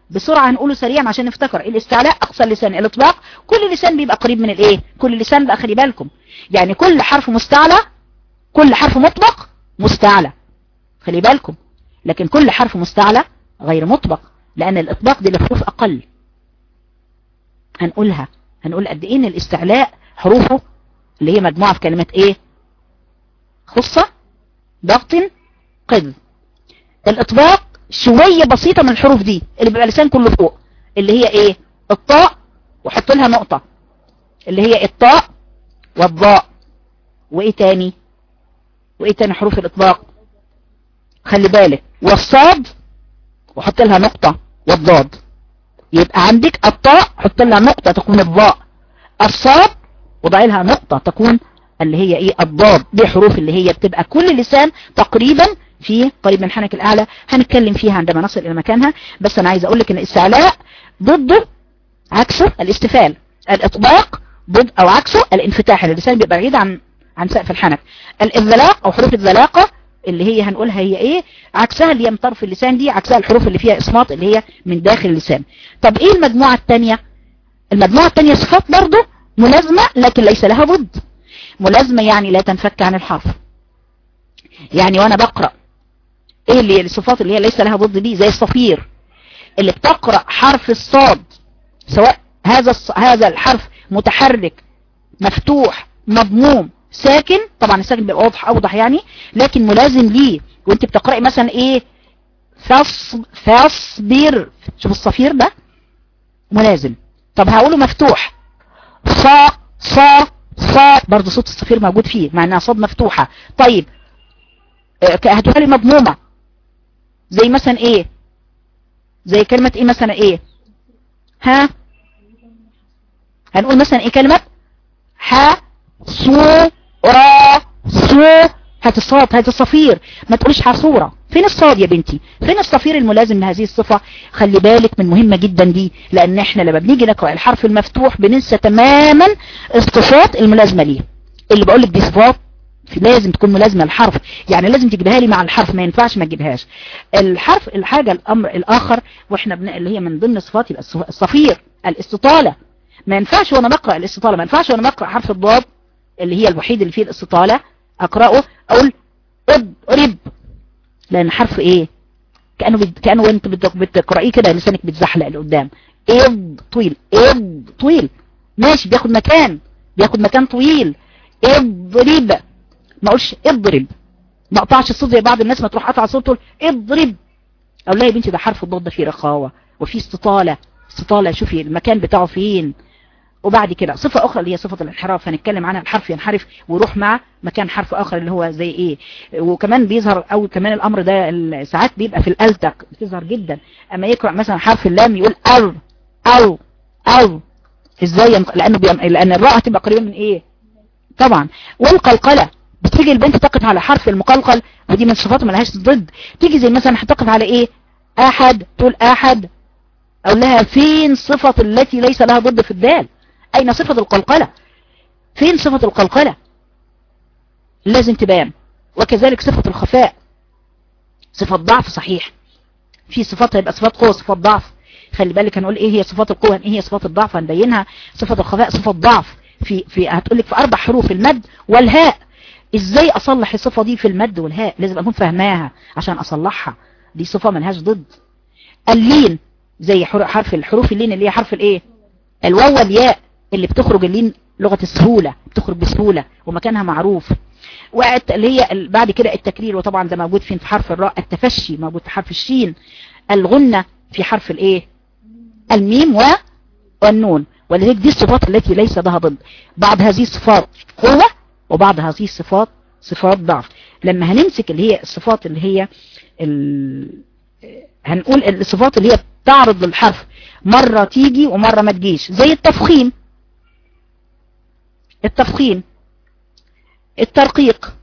A: بسرعة هنقوله سريعا عشان نفتكر الاستعلاء اقصى اللسان الاطباق كل لسان بيبقى قريب من الايه كل لسان بقى خلي بالكم يعني كل حرف مستعلى كل حرف مطبق مستعلى خلي بالكم لكن كل حرف مستعلى غير مطبق لان الاطباق دي لحروف اقل هنقولها هنقول قد ايه ان الاستعلاء حروفه اللي هي مجموعة في كلمة ايه خصة ضغط قذ الاطباق شوية بسيطة من الحروف دي اللي بيبقى لسان كله فوق اللي هي ايه الطاء وحط لها نقطة اللي هي الطاء والضاء وايه تاني وايه تاني حروف الاطباق خلي بالك والصاد وحط لها نقطة والضاد يبقى عندك الطاء حط لها نقطة تكون الضاء الصاد وضعي لها نقطة تكون اللي هي ايه الضاد دي حروف اللي هي بتبقى كل لسان تقريبا في قريب من حنك الاعلى هنتكلم فيها عندما نصل الى مكانها بس انا عايز اقول لك ان الاستعلاء ضده عكسه الاستفال الاطباق ضد او عكسه الانفتاح اللسان بيبقى بعيد عن عن سقف الحنك الانزلاق او حروف الزلاقة اللي هي هنقولها هي ايه عكسها اللي هي من طرف اللسان دي عكسها الحروف اللي فيها اصمات اللي هي من داخل اللسان طب ايه المجموعة التانية المجموعة التانية صفات برضه ملازمة لكن ليس لها ضد ملازمة يعني لا تنفك عن الحرف يعني وانا بقرأ ايه اللي الصفات اللي هي ليس لها ضد دي زي الصفير اللي بتقرأ حرف الصاد سواء هذا هذا الحرف متحرك مفتوح مضموم ساكن طبعا الساكن بيبقى واضح اوضح يعني لكن ملازم ليه وانت بتقرأي مثلا ايه فاصبر شوف الصفير ده ملازم طب هقوله مفتوح صا صا صا برضه صوت الصفير موجود فيه مع انها صاد مفتوحة طيب هتقولها لي مضمومة زي مثلا ايه زي كلمة ايه مثلا ايه ها هنقول مثلا ايه كلمة ح سو را سو هات الصاد هات الصفير ما تقوليش حصورة فين الصاد يا بنتي فين الصفير الملازم لهذه الصفة خلي بالك من مهمة جدا دي لان احنا لما بنيجي نقرأ الحرف المفتوح بننسى تماما الصفات الملازمة ليه اللي بقولك دي صفات لازم تكون ملازمة الحرف يعني لازم تجيبها لي مع الحرف ما ينفعش ما تجيبهاش الحرف الحاجة الامر الاخر واحنا بن... اللي هي من ضمن الصفات يبقى الصفير الاستطالة ما ينفعش وانا بقرأ الاستطالة ما ينفعش وانا بقرأ حرف الضاد اللي هي الوحيد اللي فيه الاستطالة اقرأه اقول اضرب لان حرف ايه كأنه بد... كأنه وانت بتقرأيه كده لسانك بتزحلق لقدام اض طويل اض طويل ماشي بياخد مكان بياخد مكان طويل اضرب ما اقولش اضرب ما اقطعش الصوت زي بعض الناس ما تروح قطع صوت تقول اضرب اقول لها يا بنتي ده حرف الضاد ده فيه رخاوة وفيه استطالة استطالة شوفي المكان بتاعه فين وبعد كده صفة اخرى اللي هي صفة الانحراف هنتكلم عنها الحرف ينحرف ويروح مع مكان حرف اخر اللي هو زي ايه وكمان بيظهر او كمان الامر ده ساعات بيبقى في الالتق بتظهر جدا اما يقرأ مثلا حرف اللام يقول ار او او ازاي لانه بيم... لان الراء هتبقى قريبه من ايه طبعا والقلقله بتيجي البنت تقف على حرف المقلقل ودي من صفاته ملهاش ضد تيجي زي مثلا هتقف على ايه احد تقول احد اقول لها فين صفة التي ليس لها ضد في الدال اين صفة القلقلة فين صفة القلقلة لازم تبان وكذلك صفة الخفاء صفة ضعف صحيح في صفات هيبقى صفات قوة صفات ضعف خلي بالك هنقول ايه هي صفات القوة ايه هي صفات الضعف هنبينها صفة الخفاء صفة ضعف في في هتقول لك في اربع حروف المد والهاء ازاي اصلح الصفة دي في المد والهاء لازم اكون فاهماها عشان اصلحها دي صفة ملهاش ضد اللين زي حرف الحروف اللين اللي هي حرف الايه الواو والياء اللي بتخرج اللين لغة السهولة بتخرج بسهولة ومكانها معروف وقت اللي هي بعد كده التكرير وطبعا ده موجود فين في حرف الراء التفشي موجود في حرف الشين الغنة في حرف الايه الميم والنون ولذلك دي الصفات التي ليس لها ضد بعض هذه الصفات قوة وبعض هذه الصفات صفات ضعف لما هنمسك اللي هي الصفات اللي هي ال... هنقول الصفات اللي هي تعرض للحرف مرة تيجي ومرة ما تجيش زي التفخيم التفخيم الترقيق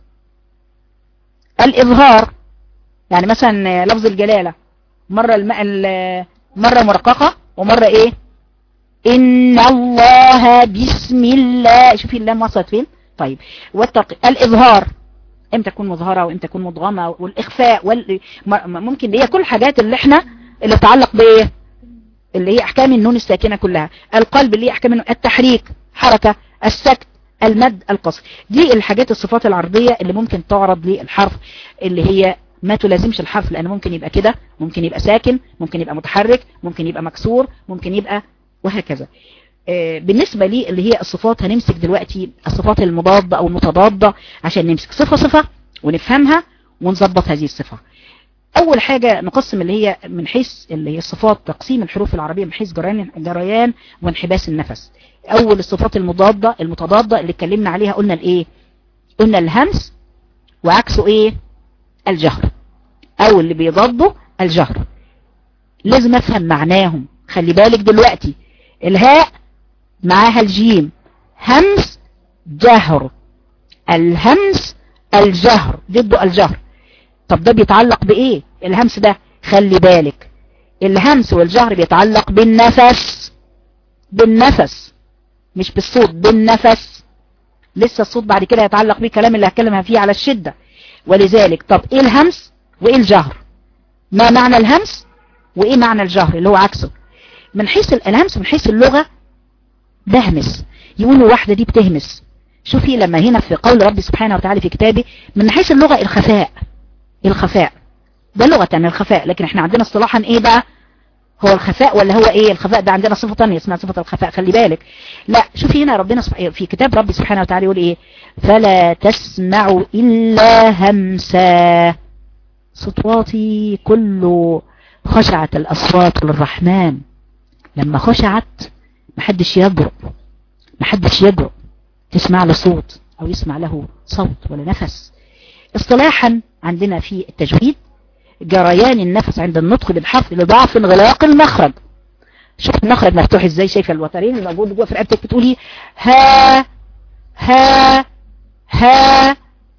A: الإظهار يعني مثلا لفظ الجلالة مرة الماء مرة مرققة ومرة ايه إن الله بسم الله شوفي اللام وصلت فين طيب والترقيق الإظهار امتى تكون مظهرة وامتى تكون مضغمة والإخفاء وال... ممكن دي كل الحاجات اللي احنا اللي تتعلق بايه اللي هي احكام النون الساكنة كلها القلب اللي هي احكام النون التحريك حركة السكت المد القصر دي الحاجات الصفات العرضية اللي ممكن تعرض للحرف اللي هي ما تلازمش الحرف لان ممكن يبقى كده ممكن يبقى ساكن ممكن يبقى متحرك ممكن يبقى مكسور ممكن يبقى وهكذا بالنسبة لي اللي هي الصفات هنمسك دلوقتي الصفات المضادة او المتضادة عشان نمسك صفة صفة ونفهمها ونظبط هذه الصفة اول حاجة نقسم اللي هي من حيث اللي هي الصفات تقسيم الحروف العربية من حيث جريان جريان وانحباس النفس اول الصفات المضادة المتضادة اللي اتكلمنا عليها قلنا الايه قلنا الهمس وعكسه ايه الجهر او اللي بيضاده الجهر لازم افهم معناهم خلي بالك دلوقتي الهاء معاها الجيم همس جهر الهمس الجهر ضده الجهر طب ده بيتعلق بايه الهمس ده خلي بالك الهمس والجهر بيتعلق بالنفس بالنفس مش بالصوت بالنفس لسه الصوت بعد كده يتعلق بيه الكلام اللي هتكلمها فيه على الشدة ولذلك طب ايه الهمس وايه الجهر ما معنى الهمس وايه معنى الجهر اللي هو عكسه من حيث الهمس من حيث اللغة بهمس يقولوا واحدة دي بتهمس شوفي لما هنا في قول ربي سبحانه وتعالى في كتابه من حيث اللغة الخفاء الخفاء ده لغة الخفاء لكن احنا عندنا اصطلاحا ايه بقى هو الخفاء ولا هو ايه الخفاء ده عندنا صفة تانية اسمها صفة الخفاء خلي بالك لا شوفي هنا ربنا في كتاب ربي سبحانه وتعالى يقول ايه فلا تسمع الا همسا صوتواتي كله خشعت الاصوات للرحمن لما خشعت محدش يجرؤ محدش يجرؤ تسمع له صوت او يسمع له صوت ولا نفس اصطلاحا عندنا في التجويد جريان النفس عند النطق بالحرف لضعف انغلاق المخرج شوف المخرج مفتوح ازاي شايفه الوترين اللي موجود جوه في رقبتك بتقولي ها ها ها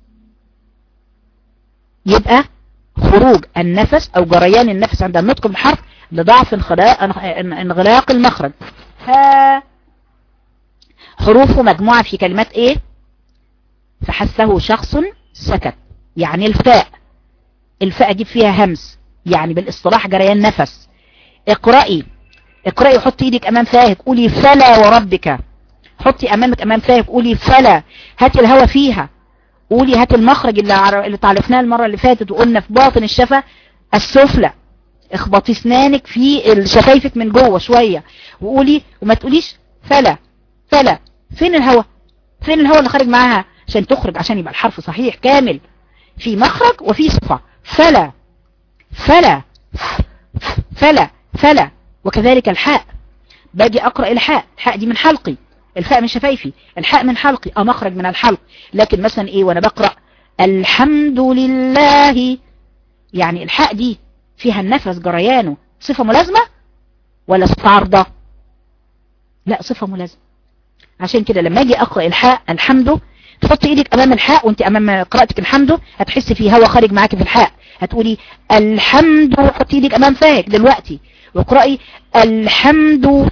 A: يبقى خروج النفس او جريان النفس عند النطق بالحرف لضعف انغلاق المخرج ها حروفه مجموعة في كلمات ايه فحسه شخص سكت يعني الفاء الفاء اجيب فيها همس يعني بالاصطلاح جريان نفس اقرأي اقرأي حطي ايدك امام فاهك قولي فلا وربك حطي امامك امام فاهك قولي فلا هاتي الهوى فيها قولي هاتي المخرج اللي, اللي تعرفناه المرة اللي فاتت وقلنا في باطن الشفة السفلى اخبطي اسنانك في شفايفك من جوه شوية وقولي وما تقوليش فلا فلا فين الهوى فين الهوى اللي خارج معاها عشان تخرج عشان يبقى الحرف صحيح كامل في مخرج وفي صفة فلا فلا فلا فلا وكذلك الحاء باجي اقرأ الحاء الحاء دي من حلقي الفاء من شفايفي الحاء من حلقي اه مخرج من الحلق لكن مثلا ايه وانا بقرأ الحمد لله يعني الحاء دي فيها النفس جريانه صفة ملازمة ولا صفة عرضة لا صفة ملازمة عشان كده لما اجي اقرأ الحاء الحمد تحطي ايدك امام الحاء وانت امام قراءتك الحمد هتحسي في هوا خارج معاكي في الحاء هتقولي الحمد حطي ايدك امام فاك دلوقتي واقرأي الحمد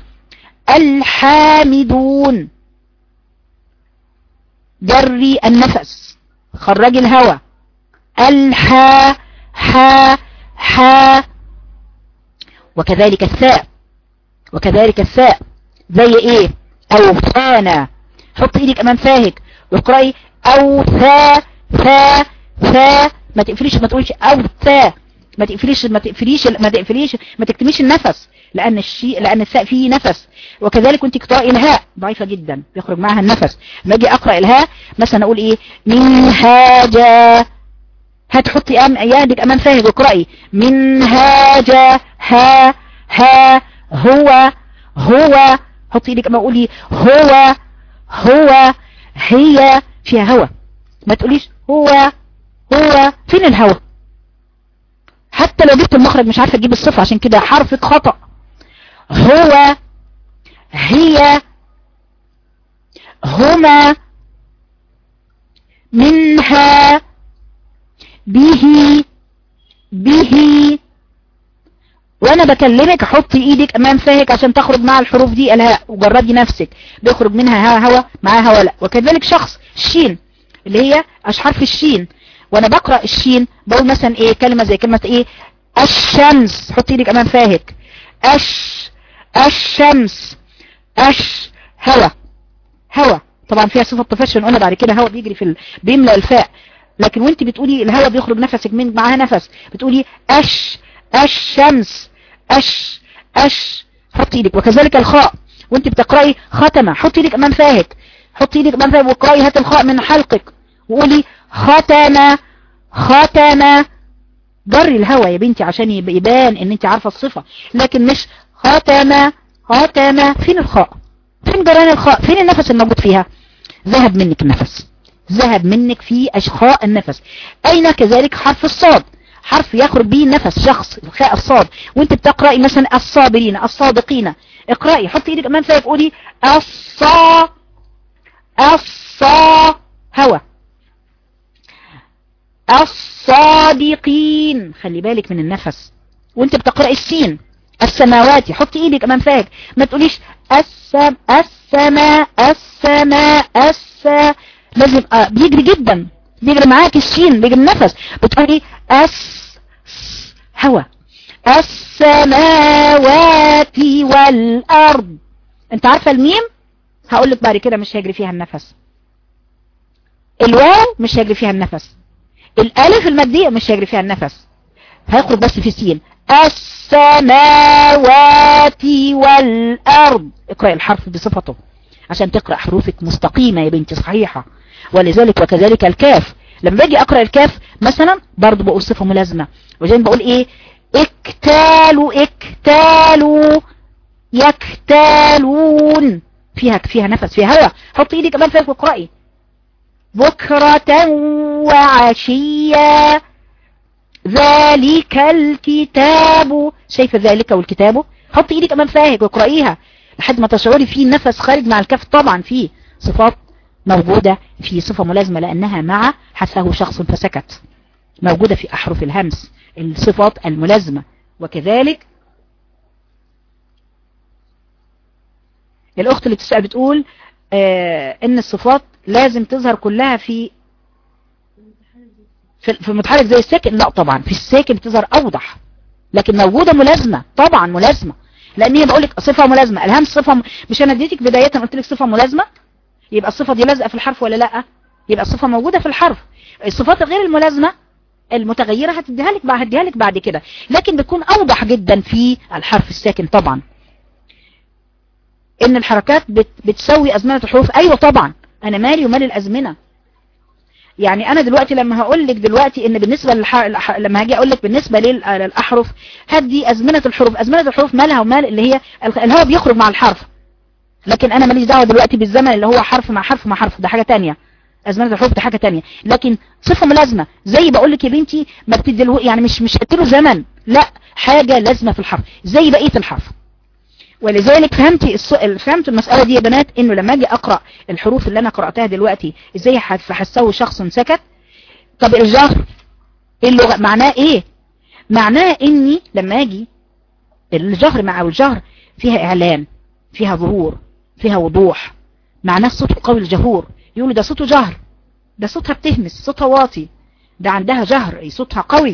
A: الحامدون جري النفس خرجي الهوا الحا حا حا وكذلك الثاء وكذلك الثاء زي ايه اوثانا حط ايدك امام فاهك واقرأي او ثا ثا ثا ما تقفليش ما تقوليش او ثا ما تقفليش ما تقفليش ما تقفليش ما تكتميش النفس لان الشيء لان الثاء فيه نفس وكذلك كنت تقرأي الهاء ضعيفة جدا بيخرج معها النفس لما اجي اقرأ الهاء مثلا اقول ايه من هاجا هتحطي أم يدك امام فاهج واقرأي من هاجا ها ها هو هو حطي ايدك اما قولي هو هو هي فيها هوا ما تقوليش هو هو فين الهوا حتى لو جبت المخرج مش عارفه تجيب الصفة عشان كده حرفك خطأ هو هي هما منها به به وانا بكلمك حطي ايدك امام فاهك عشان تخرج مع الحروف دي الهاء وجردي نفسك بيخرج منها هوا هوا معاها هوا لا وكذلك شخص الشين اللي هي اشحرف الشين وانا بقرأ الشين بقول مثلا ايه كلمة زي كلمة ايه الشمس حطي ايدك امام فاهك اش الشمس اش هوا هوا طبعا فيها صفة طفشن قلنا بعد كده هوا بيجري في ال... بيملأ الفاء لكن وانت بتقولي الهوا بيخرج نفسك من معاها نفس بتقولي اش الشمس اش اش حطي ايدك وكذلك الخاء وانت بتقرأي ختمة حطي ايدك امام فاهك حطي ايدك امام فاهك واقرأي هات الخاء من حلقك وقولي ختمة ختمة جري الهوا يا بنتي عشان يبان ان انت عارفة الصفة لكن مش ختمة ختمة فين الخاء فين جران الخاء فين النفس الموجود فيها ذهب منك النفس ذهب منك في اشخاء النفس اين كذلك حرف الصاد حرف يخرج به نفس شخص الخاء الصاد وانت بتقرأي مثلا الصابرين الصادقين اقرأي حطي ايدك امام فيك قولي الصا الصا هوا الصادقين خلي بالك من النفس وانت بتقرأي السين السماوات حطي ايدك امام فيك ما تقوليش السم السماء السماء الس لازم آه بيجري جدا بيجري معاك السين بيجري النفس بتقولي اس هوا السماوات والارض انت عارفة الميم هقول لك بعد كده مش هيجري فيها النفس الواو مش هيجري فيها النفس الالف المادية مش هيجري فيها النفس هيخرج بس في سين السماوات والارض اقرأ الحرف بصفته عشان تقرأ حروفك مستقيمة يا بنتي صحيحة ولذلك وكذلك الكاف لما باجي اقرأ الكاف مثلا برضو بقول صفة ملازمة وزي بقول ايه اكتالوا اكتالوا يكتالون فيها فيها نفس فيها هواء حط ايدي كمان فيها واقرأي بكرة وعشية ذلك الكتاب شايفة ذلك والكتاب حط ايدك امام فاهك واقرأيها لحد ما تشعري في نفس خارج مع الكف طبعا في صفات موجودة في صفة ملازمة لأنها مع حسه شخص فسكت موجودة في أحرف الهمس الصفات الملازمة وكذلك الأخت اللي تسأل بتقول آه إن الصفات لازم تظهر كلها في في المتحرك زي الساكن لا طبعا في الساكن بتظهر أوضح لكن موجودة ملازمة طبعا ملازمة لأن هي بقول لك صفة ملازمة الهمس صفة م... مش أنا اديتك بداية قلت لك صفة ملازمة يبقى الصفة دي لازقة في الحرف ولا لا يبقى الصفة موجودة في الحرف الصفات غير الملازمة المتغيرة هتديها لك بعد هديها لك بعد كده لكن بتكون اوضح جدا في الحرف الساكن طبعا ان الحركات بت بتسوي ازمنة الحروف ايوه طبعا انا مالي ومال الازمنة يعني انا دلوقتي لما هقول لك دلوقتي ان بالنسبة للح... لما هاجي اقول لك بالنسبة للاحرف هدي ازمنة الحروف ازمنة الحروف مالها ومال اللي هي الهواء بيخرج مع الحرف لكن انا ماليش دعوة دلوقتي بالزمن اللي هو حرف مع حرف مع حرف ده حاجة تانية ازمنة الحروف ده حاجة تانية لكن صفة ملازمة زي بقول لك يا بنتي ما بتديله يعني مش مش هتديله زمن لا حاجة لازمة في الحرف زي بقية الحرف ولذلك فهمتي الص... فهمت المسألة دي يا بنات انه لما اجي اقرأ الحروف اللي انا قرأتها دلوقتي ازاي هحسه شخص سكت طب الجهر اللغة معناه ايه معناه اني لما اجي الجهر مع الجهر فيها اعلان فيها ظهور فيها وضوح معناه الصوت القوي الجهور يقولوا ده صوته جهر ده صوتها بتهمس صوتها واطي ده عندها جهر صوتها قوي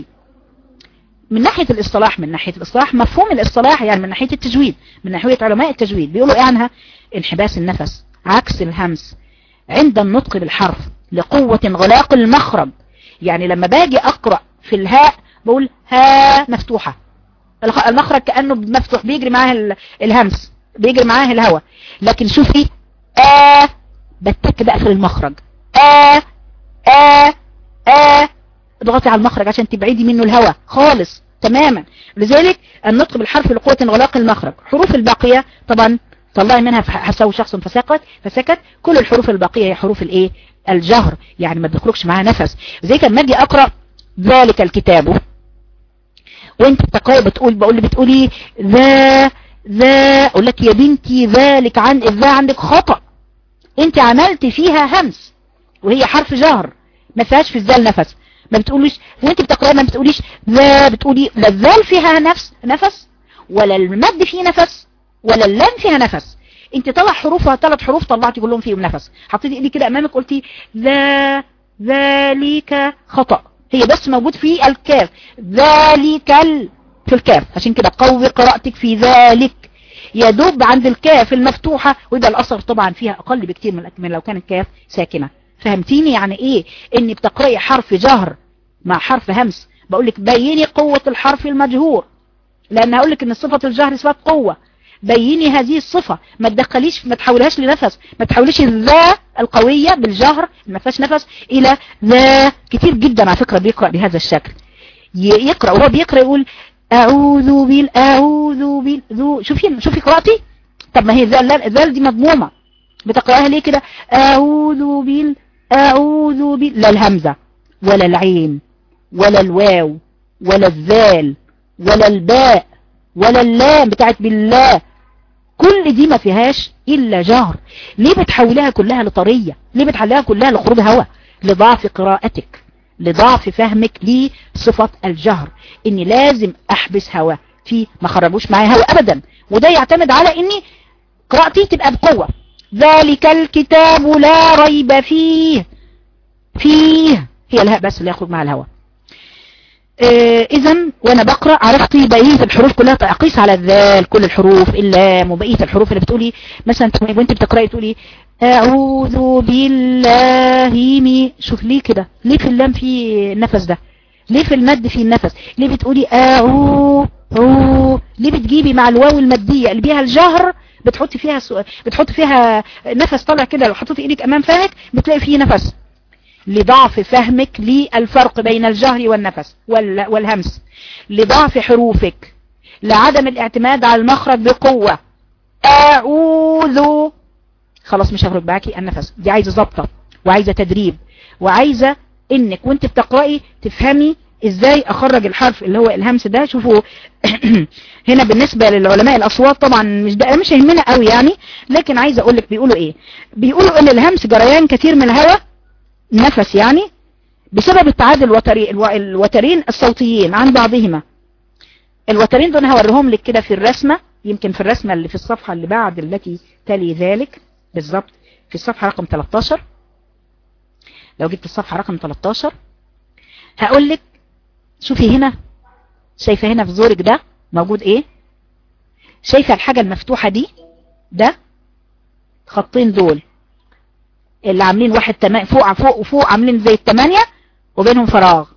A: من ناحية الاصطلاح من ناحية الاصطلاح مفهوم الاصطلاح يعني من ناحية التجويد من ناحية علماء التجويد بيقولوا ايه عنها انحباس النفس عكس الهمس عند النطق بالحرف لقوة انغلاق المخرج يعني لما باجي اقرأ في الهاء بقول ها مفتوحة المخرج كأنه مفتوح بيجري معاه الهمس بيجري معاه الهواء لكن شوفي آه بتك بقى في المخرج آه آه آه اضغطي على المخرج عشان تبعدي منه الهواء خالص تماما لذلك النطق بالحرف لقوة انغلاق المخرج حروف الباقية طبعا طلعي منها حساوي شخص فسكت فسكت كل الحروف الباقية هي حروف الايه الجهر يعني ما بيخرجش معاها نفس زي كان ما اجي اقرا ذلك الكتاب وانت بتقرأي بتقول بقول بتقولي ذا ذا اقول لك يا بنتي ذلك عن الذا عندك خطأ انت عملت فيها همس وهي حرف جهر ما فيهاش في الذال نفس ما بتقوليش وانت بتقرأي ما بتقوليش ذا بتقولي لا الذال فيها نفس نفس ولا المد فيه نفس ولا اللام فيها نفس انت طلع حروفها ثلاث حروف طلعتي كلهم فيهم نفس حطيتي ايدي كده امامك قلتي ذا ذلك خطأ هي بس موجود في الكاف ذلك ال... في الكاف عشان كده قوي قراءتك في ذلك يدب عند الكاف المفتوحة ويبقى الأثر طبعا فيها أقل بكتير من من لو كانت كاف ساكنة فهمتيني يعني إيه إني بتقرأي حرف جهر مع حرف همس بقول لك بيني قوة الحرف المجهور لأن هقول لك إن صفة الجهر صفة قوة بيني هذه الصفة ما تدخليش ما تحولهاش لنفس ما تحوليش الذا القوية بالجهر ما فيهاش نفس إلى ذا كتير جدا على فكرة بيقرأ بهذا الشكل يقرأ وهو بيقرأ يقول أعوذ بال أعوذ بال ذو شوفي شوفي قراءتي طب ما هي الذال دي مضمومة بتقرأها ليه كده أعوذ بال أعوذ بال لا الهمزة ولا العين ولا الواو ولا الذال ولا الباء ولا اللام بتاعت بالله كل دي ما فيهاش إلا جهر ليه بتحولها كلها لطرية ليه بتحولها كلها لخروج هواء لضعف قراءتك لضعف فهمك لصفة الجهر اني لازم احبس هواء في ما خرجوش معايا هواء ابدا وده يعتمد على اني قراءتي تبقى بقوة ذلك الكتاب لا ريب فيه فيه هي الهاء بس اللي يخرج مع الهواء آه اذا وانا بقرأ عرفت بقية الحروف كلها تقيس على الذال كل الحروف اللام وبقية الحروف اللي بتقولي مثلا وانت بتقرأي تقولي اعوذ بالله مي شوف ليه كده ليه في اللام في النفس ده ليه في المد في النفس ليه بتقولي اعو هو ليه بتجيبي مع الواو المادية اللي بيها الجهر بتحطي فيها سو... بتحطي فيها نفس طالع كده لو حطيتي ايدك امام فمك بتلاقي فيه نفس لضعف فهمك للفرق بين الجهر والنفس وال... والهمس لضعف حروفك لعدم الاعتماد على المخرج بقوة اعوذ خلاص مش هخرج معاكي النفس دي عايزة ضبطة وعايزة تدريب وعايزة انك وانت بتقرأي تفهمي ازاي اخرج الحرف اللي هو الهمس ده شوفوا هنا بالنسبة للعلماء الاصوات طبعا مش ده مش يهمنا قوي يعني لكن عايزة اقول لك بيقولوا ايه بيقولوا ان الهمس جريان كتير من الهواء نفس يعني بسبب التعادل الوتري الوترين الصوتيين عن بعضهما الوترين دول هوريهم لك كده في الرسمة يمكن في الرسمة اللي في الصفحة اللي بعد التي تلي ذلك بالظبط في الصفحة رقم 13 لو جبت الصفحة رقم 13 هقول لك شوفي هنا شايفة هنا في زورك ده موجود ايه شايفة الحاجة المفتوحة دي ده خطين دول اللي عاملين واحد تما... فوق فوق وفوق عاملين زي التمانية وبينهم فراغ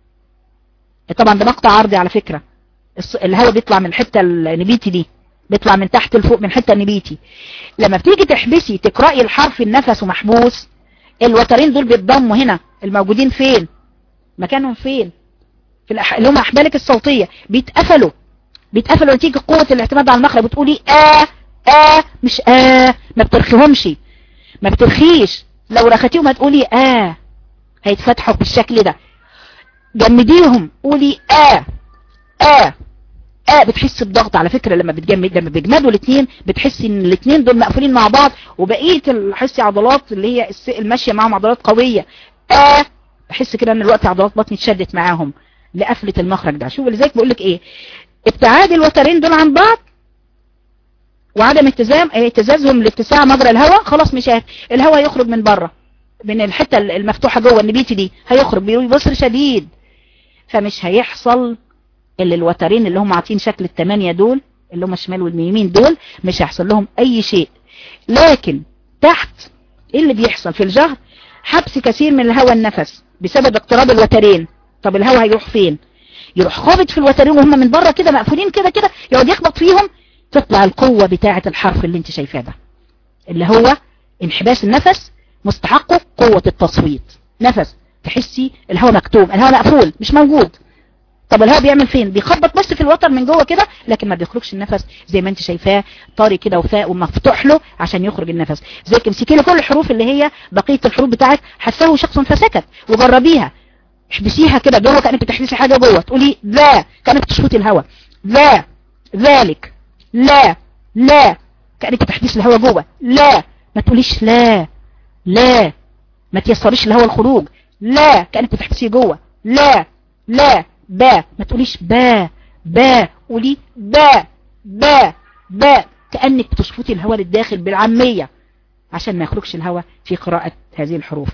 A: طبعا ده مقطع عرضي على فكرة الهواء بيطلع من الحتة النبيتي دي بيطلع من تحت لفوق من حتة النبيتي لما بتيجي تحبسي تقرأي الحرف النفس ومحبوس الوترين دول بيتضموا هنا الموجودين فين مكانهم فين في الأح... اللي هم احبالك الصوتية بيتقفلوا بيتقفلوا نتيجة قوة الاعتماد على المخرج بتقولي اه اه مش اه ما بترخيهمش ما بترخيش لو رختيهم هتقولي اه هيتفتحوا بالشكل ده جمديهم قولي اه اه اه بتحس بضغط على فكرة لما بتجمد لما بيجمدوا الاثنين بتحسي ان الاثنين دول مقفولين مع بعض وبقية الحسي عضلات اللي هي الماشية معاهم عضلات قوية اه بحس كده ان الوقت عضلات بطني اتشدت معاهم لقفلة المخرج ده شوف لذلك بقول لك ايه ابتعاد الوترين دول عن بعض وعدم اتزام اهتزازهم لاتساع مجرى الهواء خلاص مش الهواء يخرج من بره من الحتة المفتوحة جوه النبيتي دي هيخرج ببصر شديد فمش هيحصل اللي الوترين اللي هم عاطين شكل التمانية دول اللي هم الشمال واليمين دول مش هيحصل لهم اي شيء لكن تحت ايه اللي بيحصل في الجهر حبس كثير من الهواء النفس بسبب اقتراب الوترين طب الهواء هيروح فين يروح خابط في الوترين وهم من بره كده مقفولين كده كده يقعد يخبط فيهم تطلع القوة بتاعة الحرف اللي انت شايفاه ده اللي هو انحباس النفس مستحقه قوة التصويت نفس تحسي الهواء مكتوم الهواء مقفول مش موجود طب الهواء بيعمل فين بيخبط بس في الوتر من جوه كده لكن ما بيخرجش النفس زي ما انت شايفاه طاري كده وفاء ومفتوح له عشان يخرج النفس زي امسكي له كل الحروف اللي هي بقيه الحروف بتاعت حسه شخص فسكت وجربيها احبسيها كده جوه كانك بتحبسي حاجه جوه تقولي ذا كانك تشفطي الهواء ذا ذلك لا لا كانك بتحبسي الهواء جوه لا ما تقوليش لا لا ما تيسريش الهواء الخروج لا كانك بتحبسيه جوه لا لا با ما تقوليش با با قولي با با با كأنك بتشفطي الهواء للداخل بالعامية عشان ما يخرجش الهواء في قراءة هذه الحروف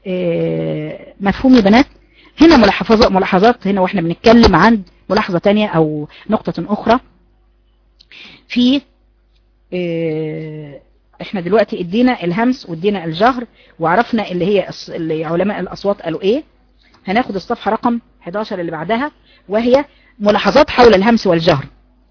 A: اه مفهوم يا بنات هنا ملاحظات ملاحظات هنا واحنا بنتكلم عن ملاحظة تانية او نقطة اخرى في اه احنا دلوقتي ادينا الهمس وادينا الجهر وعرفنا اللي هي اللي علماء الاصوات قالوا ايه هناخد الصفحة رقم 11 اللي بعدها وهي ملاحظات حول الهمس والجهر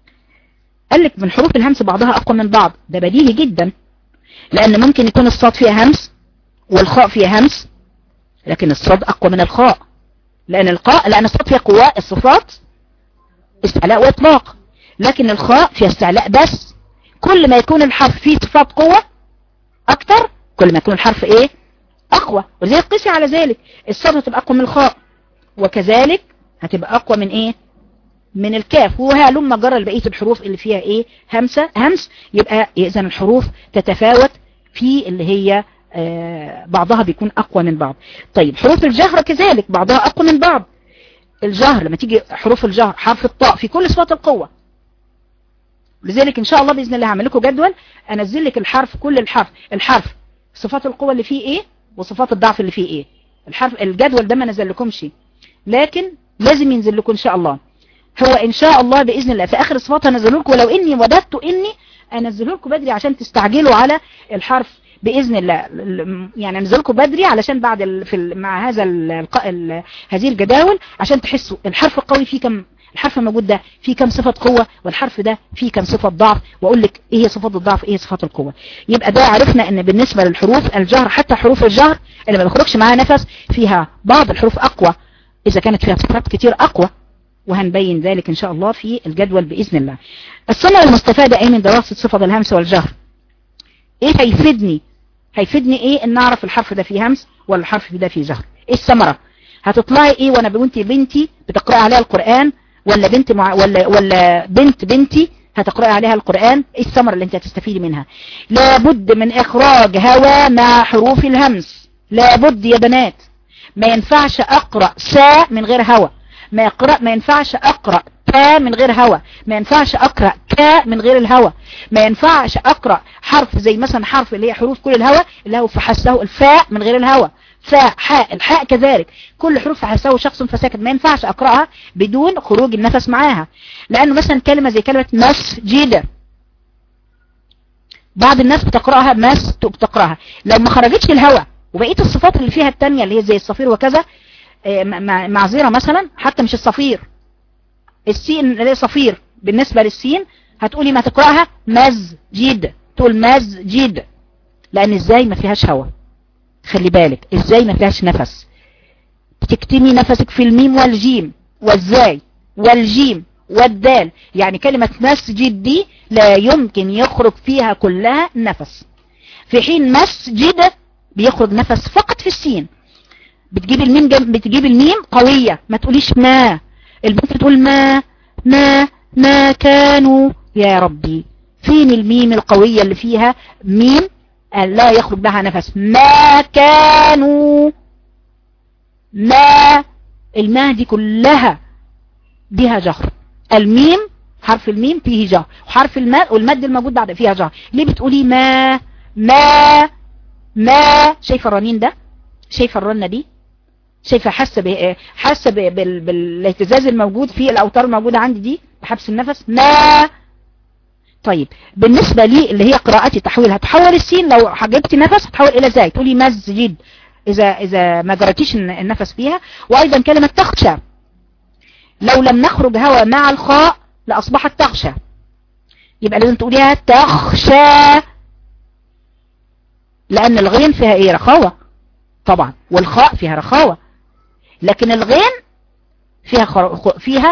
A: قال لك من حروف الهمس بعضها اقوى من بعض ده بديهي جدا لان ممكن يكون الصاد فيها همس والخاء فيها همس لكن الصاد اقوى من الخاء لان القاء لان الصاد فيها قواء الصفات استعلاء واطلاق لكن الخاء فيها استعلاء بس كل ما يكون الحرف فيه صفات قوة اكتر كل ما يكون الحرف ايه اقوى وزي قسي على ذلك الصاد هتبقى اقوى من الخاء وكذلك هتبقى اقوى من ايه من الكاف وهلما جرى بقيه الحروف اللي فيها ايه همسة همس يبقى اذا الحروف تتفاوت في اللي هي آه بعضها بيكون اقوى من بعض طيب حروف الجهر كذلك بعضها اقوى من بعض الجهر لما تيجي حروف الجهر حرف الطاء في كل صفات القوة لذلك ان شاء الله باذن الله هعمل لكم جدول انزل لك الحرف كل الحرف الحرف صفات القوة اللي فيه ايه وصفات الضعف اللي فيه ايه الحرف الجدول ده ما نزل لكمش لكن لازم ينزل لكم ان شاء الله هو ان شاء الله باذن الله في اخر الصفات هنزله لكم ولو اني وددت اني انزله لكم بدري عشان تستعجلوا على الحرف باذن الله يعني انزل لكم بدري علشان بعد ال في ال مع هذا ال هذه الجداول عشان تحسوا الحرف القوي فيه كم الحرف الموجود ده فيه كم صفة قوة والحرف ده فيه كم صفة ضعف واقول لك ايه هي صفات الضعف ايه صفات القوة يبقى ده عرفنا ان بالنسبة للحروف الجهر حتى حروف الجهر اللي ما بيخرجش معاها نفس فيها بعض الحروف اقوى اذا كانت فيها صفات كتير اقوى وهنبين ذلك ان شاء الله في الجدول باذن الله الثمرة المستفادة ايه من دراسة صفة الهمس والجهر ايه هيفيدني هيفيدني ايه ان اعرف الحرف ده فيه همس ولا الحرف ده فيه جهر ايه الثمرة هتطلعي ايه وانا وانت بنتي بتقرأي عليها القرآن ولا بنت مع ولا ولا بنت بنتي هتقرأي عليها القرآن ايه الثمرة اللي انت هتستفيدي منها لابد من اخراج هوا مع حروف الهمس لابد يا بنات ما ينفعش اقرأ سا من غير هوا ما يقرأ ما ينفعش اقرأ تا من غير هوا ما ينفعش اقرأ كا من غير الهوا ما ينفعش اقرأ حرف زي مثلا حرف اللي هي حروف كل الهوا اللي هو فحسه الفاء من غير الهوا فاء حاء الحاء كذلك كل حروف فحسه شخص فساكت ما ينفعش اقرأها بدون خروج النفس معاها لانه مثلا كلمة زي كلمة مسجد بعض الناس بتقرأها مس بتقرأها لو ما خرجتش الهوا وبقية الصفات اللي فيها التانية اللي هي زي الصفير وكذا معذرة مثلا حتى مش الصفير السين اللي هي صفير بالنسبة للسين هتقولي ما تقرأها مسجد تقول مسجد لان ازاي ما فيهاش هوا خلي بالك ازاي ما فيهاش نفس بتكتمي نفسك في الميم والجيم والزاي والجيم والدال يعني كلمة مسجد دي لا يمكن يخرج فيها كلها نفس في حين مسجد بيخرج نفس فقط في السين بتجيب الميم جم... بتجيب الميم قوية ما تقوليش ما البنت تقول ما ما ما كانوا يا ربي فين الميم القوية اللي فيها ميم لا يخرج بها نفس ما كانوا ما الماء دي كلها بها جهر الميم حرف الميم فيه جهر وحرف الماء والمد الموجود بعد فيها جهر ليه بتقولي ما ما ما شايفه الرنين ده شايفه الرنه دي شايفه حاسه حاسه بالاهتزاز الموجود في الاوتار الموجوده عندي دي بحبس النفس ما طيب بالنسبة لي اللي هي قراءتي تحويل هتحول السين لو جبتي نفس هتحول الى ازاي تقولي مسجد اذا اذا ما جرتيش النفس فيها وايضا كلمة تخشى لو لم نخرج هوا مع الخاء لاصبحت تخشى يبقى لازم تقوليها تخشى لان الغين فيها ايه رخاوة طبعا والخاء فيها رخاوة لكن الغين فيها خر... فيها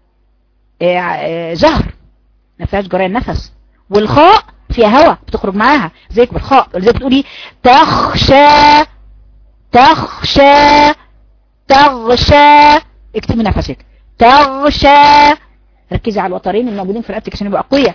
A: جهر ما فيهاش جريان نفس والخاء فيها هوا بتخرج معاها زيك بالخاء زي بتقولي تخشى تخشى تغشى اكتبي نفسك تغشى ركزي على الوترين الموجودين في رقبتك عشان يبقوا اقوياء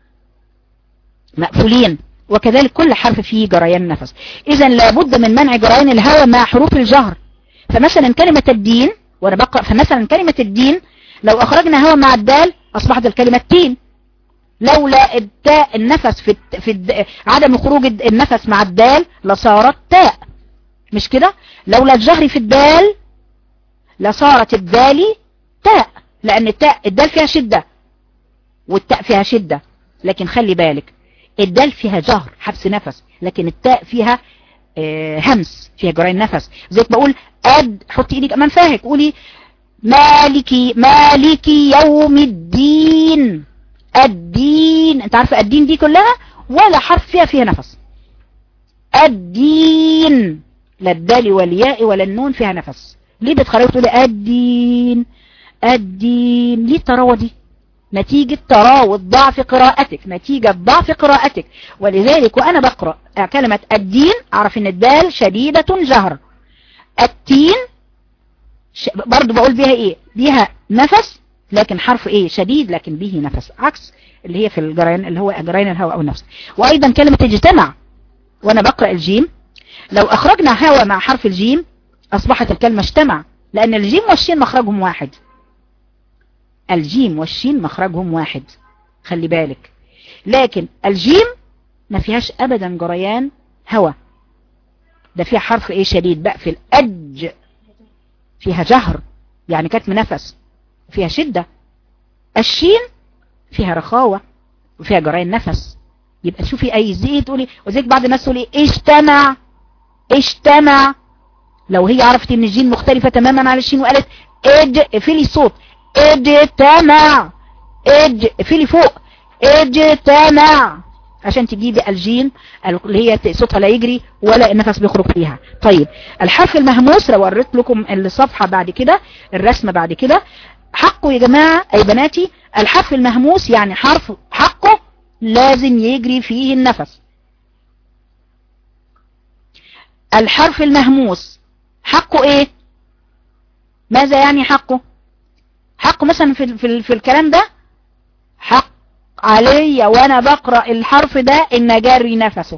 A: مقفولين وكذلك كل حرف فيه جريان نفس اذا لابد من منع جريان الهواء مع حروف الجهر فمثلا كلمة الدين وانا بقرأ فمثلا كلمة الدين لو اخرجنا هواء مع الدال اصبحت الكلمة تين لولا التاء النفس في في عدم خروج النفس مع الدال لصارت تاء مش كده لولا الجهر في الدال لصارت الدال تاء لان التاء الدال فيها شدة والتاء فيها شدة لكن خلي بالك الدال فيها جهر حبس نفس لكن التاء فيها آه همس فيها جرين نفس زي بقول اد حطي ايدك امام فاهك قولي مالكي مالكي يوم الدين الدين انت عارفه الدين دي كلها ولا حرف فيها فيها نفس الدين لا الدال والياء ولا النون فيها نفس ليه بتخرجي تقولي الدين الدين ليه التراوة دي نتيجة تراوة ضعف قراءتك نتيجة ضعف قراءتك ولذلك وأنا بقرأ كلمة الدين أعرف أن الدال شديدة جهر التين برضو بقول بيها إيه بيها نفس لكن حرف إيه شديد لكن به نفس عكس اللي هي في الجرين اللي هو جرين الهواء أو النفس وأيضا كلمة اجتمع وأنا بقرأ الجيم لو أخرجنا هواء مع حرف الجيم أصبحت الكلمة اجتمع لأن الجيم والشين مخرجهم واحد الجيم والشين مخرجهم واحد خلي بالك لكن الجيم ما فيهاش أبدا جريان هواء ده فيها حرف ايه شديد بقى في الأج فيها جهر يعني كتم نفس فيها شدة الشين فيها رخاوة وفيها جريان نفس يبقى شوفي اي زي تقولي وزيك بعض الناس تقولي اجتمع اجتمع لو هي عرفت ان الجين مختلفة تماما عن الشين وقالت اج اقفلي الصوت اجتمع اج اقفلي فوق اجتمع عشان تجيبي الجين اللي هي صوتها لا يجري ولا النفس بيخرج فيها طيب الحرف المهموس لو وريت لكم الصفحة بعد كده الرسمة بعد كده حقه يا جماعة اي بناتي الحرف المهموس يعني حرف حقه لازم يجري فيه النفس الحرف المهموس حقه ايه ماذا يعني حقه حقه مثلا في, في, في الكلام ده حق علي وانا بقرأ الحرف ده ان اجري نفسه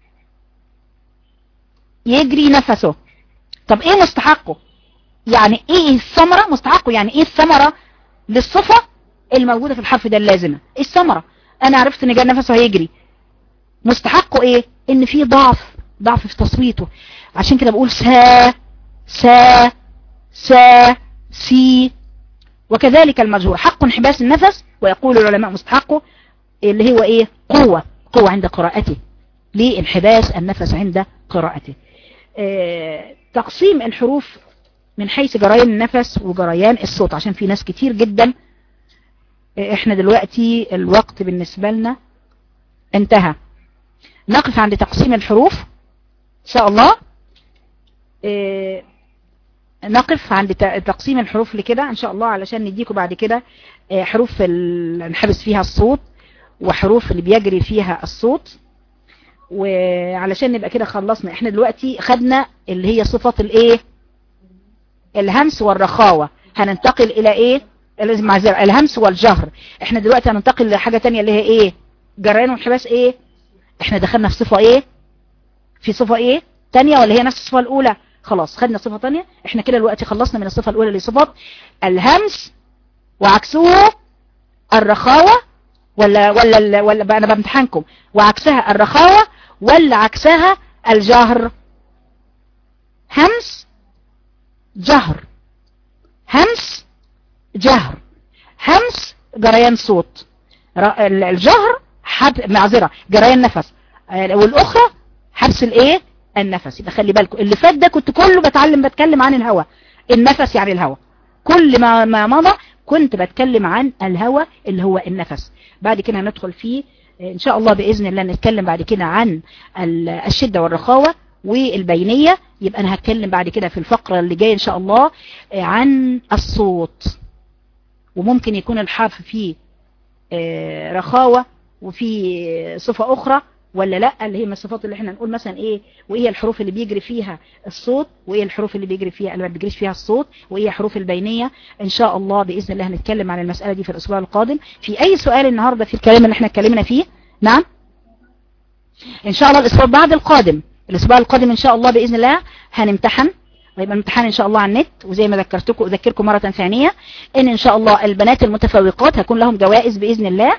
A: يجري نفسه طب ايه مستحقه يعني ايه الثمرة مستحقه يعني ايه الثمرة للصفة الموجودة في الحرف ده اللازمة ايه الثمرة انا عرفت ان جاء نفسه هيجري مستحقه ايه ان في ضعف ضعف في تصويته عشان كده بقول سا سا سا سي وكذلك المجهور حق انحباس النفس ويقول العلماء مستحقه اللي هو ايه قوة قوة عند قراءته لانحباس النفس عند قراءته اه تقسيم الحروف من حيث جريان النفس وجريان الصوت عشان في ناس كتير جدا احنا دلوقتي الوقت بالنسبة لنا انتهى نقف عند تقسيم الحروف ان شاء الله اه نقف عند تقسيم الحروف لكده ان شاء الله علشان نديكم بعد كده اه حروف اللي نحبس فيها الصوت وحروف اللي بيجري فيها الصوت وعلشان نبقى كده خلصنا احنا دلوقتي خدنا اللي هي صفات الايه الهمس والرخاوة هننتقل الى ايه معذرة الهمس والجهر احنا دلوقتي هننتقل لحاجة تانية اللي هي ايه جريان وانحباس ايه احنا دخلنا في صفة ايه في صفة ايه تانية ولا هي نفس الصفة الاولى خلاص خدنا صفة تانية احنا كده دلوقتي خلصنا من الصفة الاولى لصفات الهمس وعكسه الرخاوة ولا ولا ولا بقى انا بامتحانكم وعكسها الرخاوة ولا عكسها الجهر همس جهر همس جهر همس جريان صوت الجهر حب معذرة جريان نفس والاخرى حبس الايه النفس يبقى خلي بالكم اللي فات ده كنت كله بتعلم بتكلم عن الهواء النفس يعني الهواء كل ما ما مضى كنت بتكلم عن الهواء اللي هو النفس بعد كده هندخل فيه ان شاء الله باذن الله نتكلم بعد كده عن الشده والرخاوه والبينيه يبقى انا هتكلم بعد كده في الفقره اللي جايه ان شاء الله عن الصوت وممكن يكون الحرف فيه رخاوه وفي صفه اخرى ولا لا اللي هي من الصفات اللي احنا نقول مثلا ايه وايه الحروف اللي بيجري فيها الصوت وايه الحروف اللي بيجري فيها اللي ما بيجريش فيها الصوت وايه حروف البينيه ان شاء الله باذن الله هنتكلم عن المساله دي في الاسبوع القادم في اي سؤال النهارده في الكلام اللي احنا اتكلمنا فيه نعم ان شاء الله الاسبوع بعد القادم الاسبوع القادم ان شاء الله باذن الله هنمتحن ويبقى الامتحان ان شاء الله على النت وزي ما ذكرتكم اذكركم مره ثانيه ان ان شاء الله البنات المتفوقات هيكون لهم جوائز باذن الله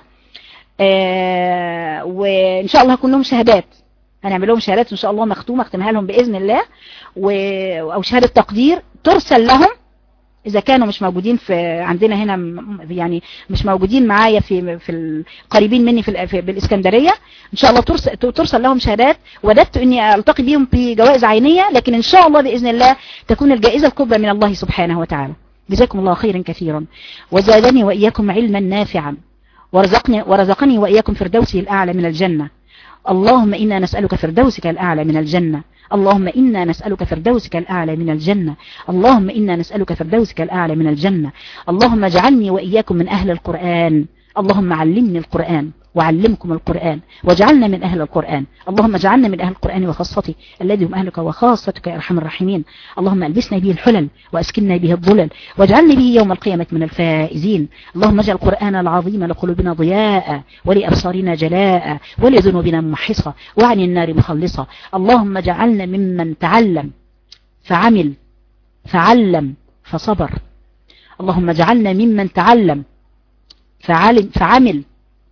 A: آه وان شاء الله هيكون لهم شهادات هنعمل لهم شهادات ان شاء الله مختومه اختمها لهم باذن الله و... او شهاده تقدير ترسل لهم اذا كانوا مش موجودين في عندنا هنا يعني مش موجودين معايا في في القريبين مني في, في بالاسكندريه ان شاء الله ترسل, ترسل لهم شهادات وددت اني التقي بهم في جوائز عينيه لكن ان شاء الله باذن الله تكون الجائزه الكبرى من الله سبحانه وتعالى جزاكم الله خيرا كثيرا وزادني واياكم علما نافعا ورزقني ورزقني واياكم فردوسه الاعلى من الجنه اللهم انا نسالك فردوسك الاعلى من الجنه اللهم إنا نسألك فردوسك الأعلى من الجنة اللهم إنا نسألك فردوسك الأعلى من الجنة اللهم اجعلني وإياكم من أهل القرآن اللهم علمني القرآن وعلمكم القرآن واجعلنا من أهل القرآن اللهم اجعلنا من أهل القرآن وخاصتي الذي هم أهلك وخاصتك يا أرحم الراحمين اللهم ألبسنا به الحلل وأسكننا به الظلل واجعلنا به يوم القيامة من الفائزين اللهم اجعل القرآن العظيم لقلوبنا ضياء ولأبصارنا جلاء ولذنوبنا محصة وعن النار مخلصة اللهم اجعلنا ممن تعلم فعمل فعلم فصبر اللهم اجعلنا ممن تعلم فعلم فعمل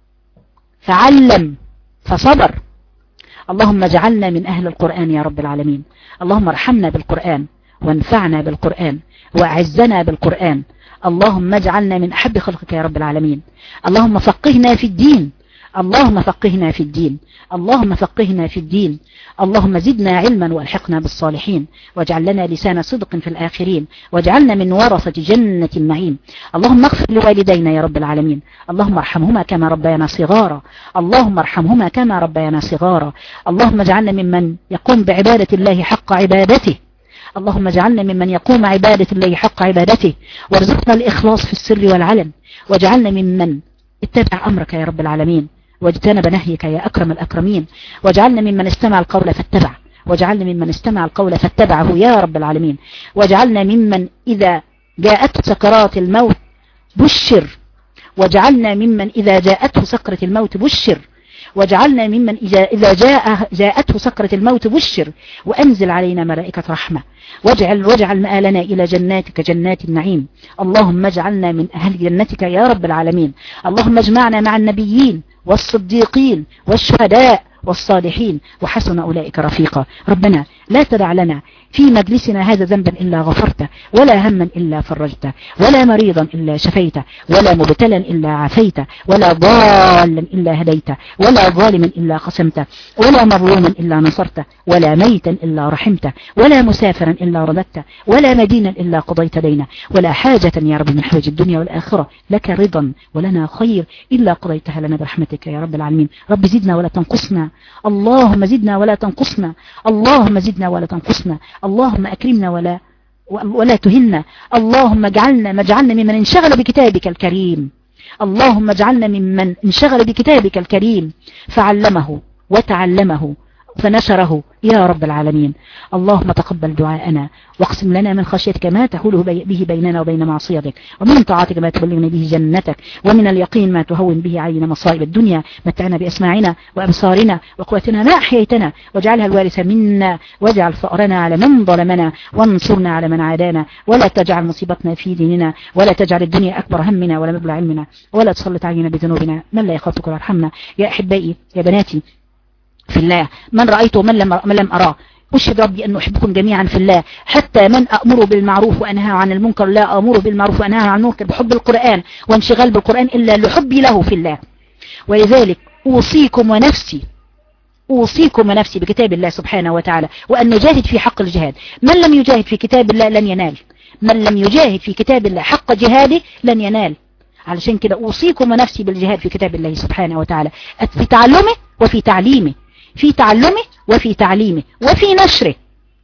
A: فعلم فصبر اللهم اجعلنا من أهل القرآن يا رب العالمين اللهم ارحمنا بالقرآن وانفعنا بالقرآن وأعزنا بالقرآن اللهم اجعلنا من أحب خلقك يا رب العالمين اللهم فقهنا في الدين اللهم فقهنا في الدين اللهم فقهنا في الدين اللهم زدنا علما والحقنا بالصالحين واجعل لنا لسان صدق في الآخرين واجعلنا من ورثة جنة النعيم اللهم اغفر لوالدينا يا رب العالمين اللهم ارحمهما كما ربيانا صغارا اللهم ارحمهما كما ربيانا صغارا اللهم اجعلنا ممن يقوم بعبادة الله حق عبادته اللهم اجعلنا ممن يقوم عبادة الله حق عبادته وارزقنا الإخلاص في السر والعلن واجعلنا ممن اتبع أمرك يا رب العالمين واجتنب نهيك يا أكرم الأكرمين واجعلنا ممن استمع القول فاتبع واجعلنا ممن استمع القول فاتبعه يا رب العالمين واجعلنا ممن إذا جاءت سكرات الموت بشر واجعلنا ممن إذا جاءته سكرة الموت بشر واجعلنا ممن إذا, إذا جاء جاءته سكرة الموت بشر وأنزل علينا ملائكة رحمة واجعل, واجعل مآلنا إلى جناتك جنات النعيم اللهم اجعلنا من أهل جنتك يا رب العالمين اللهم اجمعنا مع النبيين والصديقين والشهداء والصالحين وحسن أولئك رفيقا ربنا لا تدع لنا في مجلسنا هذا ذنبا إلا غفرته ولا هما إلا فرجته ولا مريضا إلا شفيته ولا مبتلا إلا عافيته ولا ضالا إلا هديته ولا ظالما إلا قسمته ولا مظلوما إلا نصرته ولا ميتا إلا رحمته ولا مسافرا إلا رددته ولا مدينا إلا قضيت دينه ولا حاجة يا رب من حوج الدنيا والآخرة لك رضا ولنا خير إلا قضيتها لنا برحمتك يا رب العالمين رب زدنا ولا تنقصنا اللهم زدنا ولا تنقصنا اللهم زدنا ولا تنقصنا اللهم أكرمنا ولا ولا تهنا اللهم اجعلنا ما اجعلنا ممن انشغل بكتابك الكريم اللهم اجعلنا ممن انشغل بكتابك الكريم فعلمه وتعلمه فنشره يا رب العالمين اللهم تقبل دعاءنا واقسم لنا من خشيتك ما تحوله به بيننا وبين معصيتك ومن طاعتك ما تبلغنا به جنتك ومن اليقين ما تهون به علينا مصائب الدنيا متعنا بأسماعنا وأبصارنا وقوتنا ما أحييتنا واجعلها الوارث منا واجعل فأرنا على من ظلمنا وانصرنا على من عادانا ولا تجعل مصيبتنا في ديننا ولا تجعل الدنيا أكبر همنا ولا مبلغ علمنا ولا تسلط علينا بذنوبنا من لا يخافك ويرحمنا يا أحبائي يا بناتي في الله من رأيته ومن لم, من لم أراه أشهد ربي أن أحبكم جميعا في الله حتى من أأمر بالمعروف وأنهى عن المنكر لا أمر بالمعروف وأنهى عن المنكر بحب القرآن وانشغال بالقرآن إلا لحبي له في الله ولذلك أوصيكم ونفسي أوصيكم ونفسي بكتاب الله سبحانه وتعالى وأن نجاهد في حق الجهاد من لم يجاهد في كتاب الله لن ينال من لم يجاهد في كتاب الله حق جهاده لن ينال علشان كده أوصيكم ونفسي بالجهاد في كتاب الله سبحانه وتعالى في تعلمه وفي تعليمه في تعلمه وفي تعليمه وفي نشره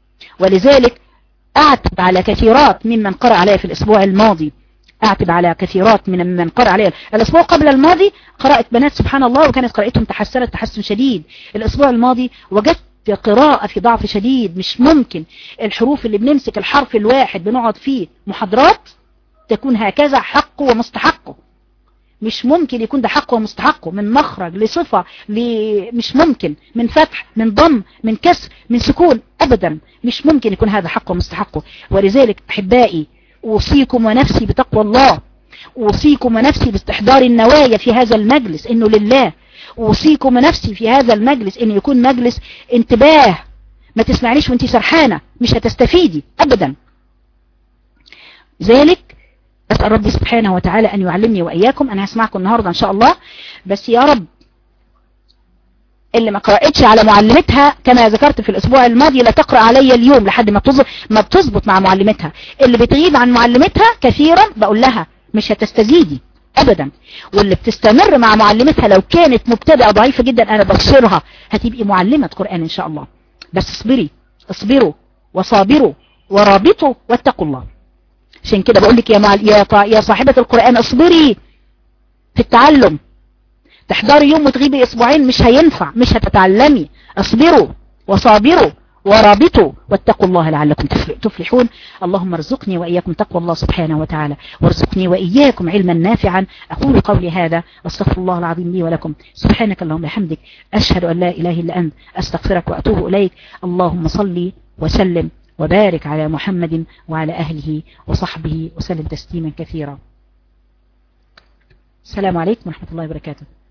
A: ولذلك أعتب على كثيرات ممن قرأ علي في الأسبوع الماضي أعتب على كثيرات من من قرأ علي الأسبوع قبل الماضي قرأت بنات سبحان الله وكانت قراءتهم تحسنت تحسن شديد الأسبوع الماضي وجدت قراءة في ضعف شديد مش ممكن الحروف اللي بنمسك الحرف الواحد بنقعد فيه محاضرات تكون هكذا حقه ومستحقه مش ممكن يكون ده حقه ومستحقه من مخرج لصفة مش ممكن من فتح من ضم من كسر من سكون أبدا مش ممكن يكون هذا حقه ومستحقه ولذلك أحبائي أوصيكم ونفسي بتقوى الله أوصيكم ونفسي باستحضار النوايا في هذا المجلس إنه لله أوصيكم ونفسي في هذا المجلس إنه يكون مجلس انتباه ما تسمعنيش وانت سرحانة مش هتستفيدي أبدا ذلك أسأل ربي سبحانه وتعالى أن يعلمني وإياكم أنا هسمعكم النهاردة إن شاء الله بس يا رب اللي ما قرأتش على معلمتها كما ذكرت في الأسبوع الماضي لا تقرأ علي اليوم لحد ما ما بتظبط مع معلمتها اللي بتغيب عن معلمتها كثيرا بقول لها مش هتستزيدي ابدا واللي بتستمر مع معلمتها لو كانت مبتدئة ضعيفة جدا انا ببشرها هتبقي معلمة قرآن ان شاء الله بس اصبري اصبروا وصابروا ورابطوا واتقوا الله عشان كده بقول لك يا مع... يا يا صاحبة القرآن اصبري في التعلم تحضري يوم وتغيبي اسبوعين مش هينفع مش هتتعلمي اصبروا وصابروا ورابطوا واتقوا الله لعلكم تفلحون اللهم ارزقني وإياكم تقوى الله سبحانه وتعالى وارزقني وإياكم علما نافعا أقول قولي هذا واستغفر الله العظيم لي ولكم سبحانك اللهم وبحمدك أشهد أن لا إله إلا أنت أستغفرك وأتوب إليك اللهم صلي وسلم وبارك على محمد وعلى أهله وصحبه وسلم تسليما كثيرا السلام عليكم ورحمة الله وبركاته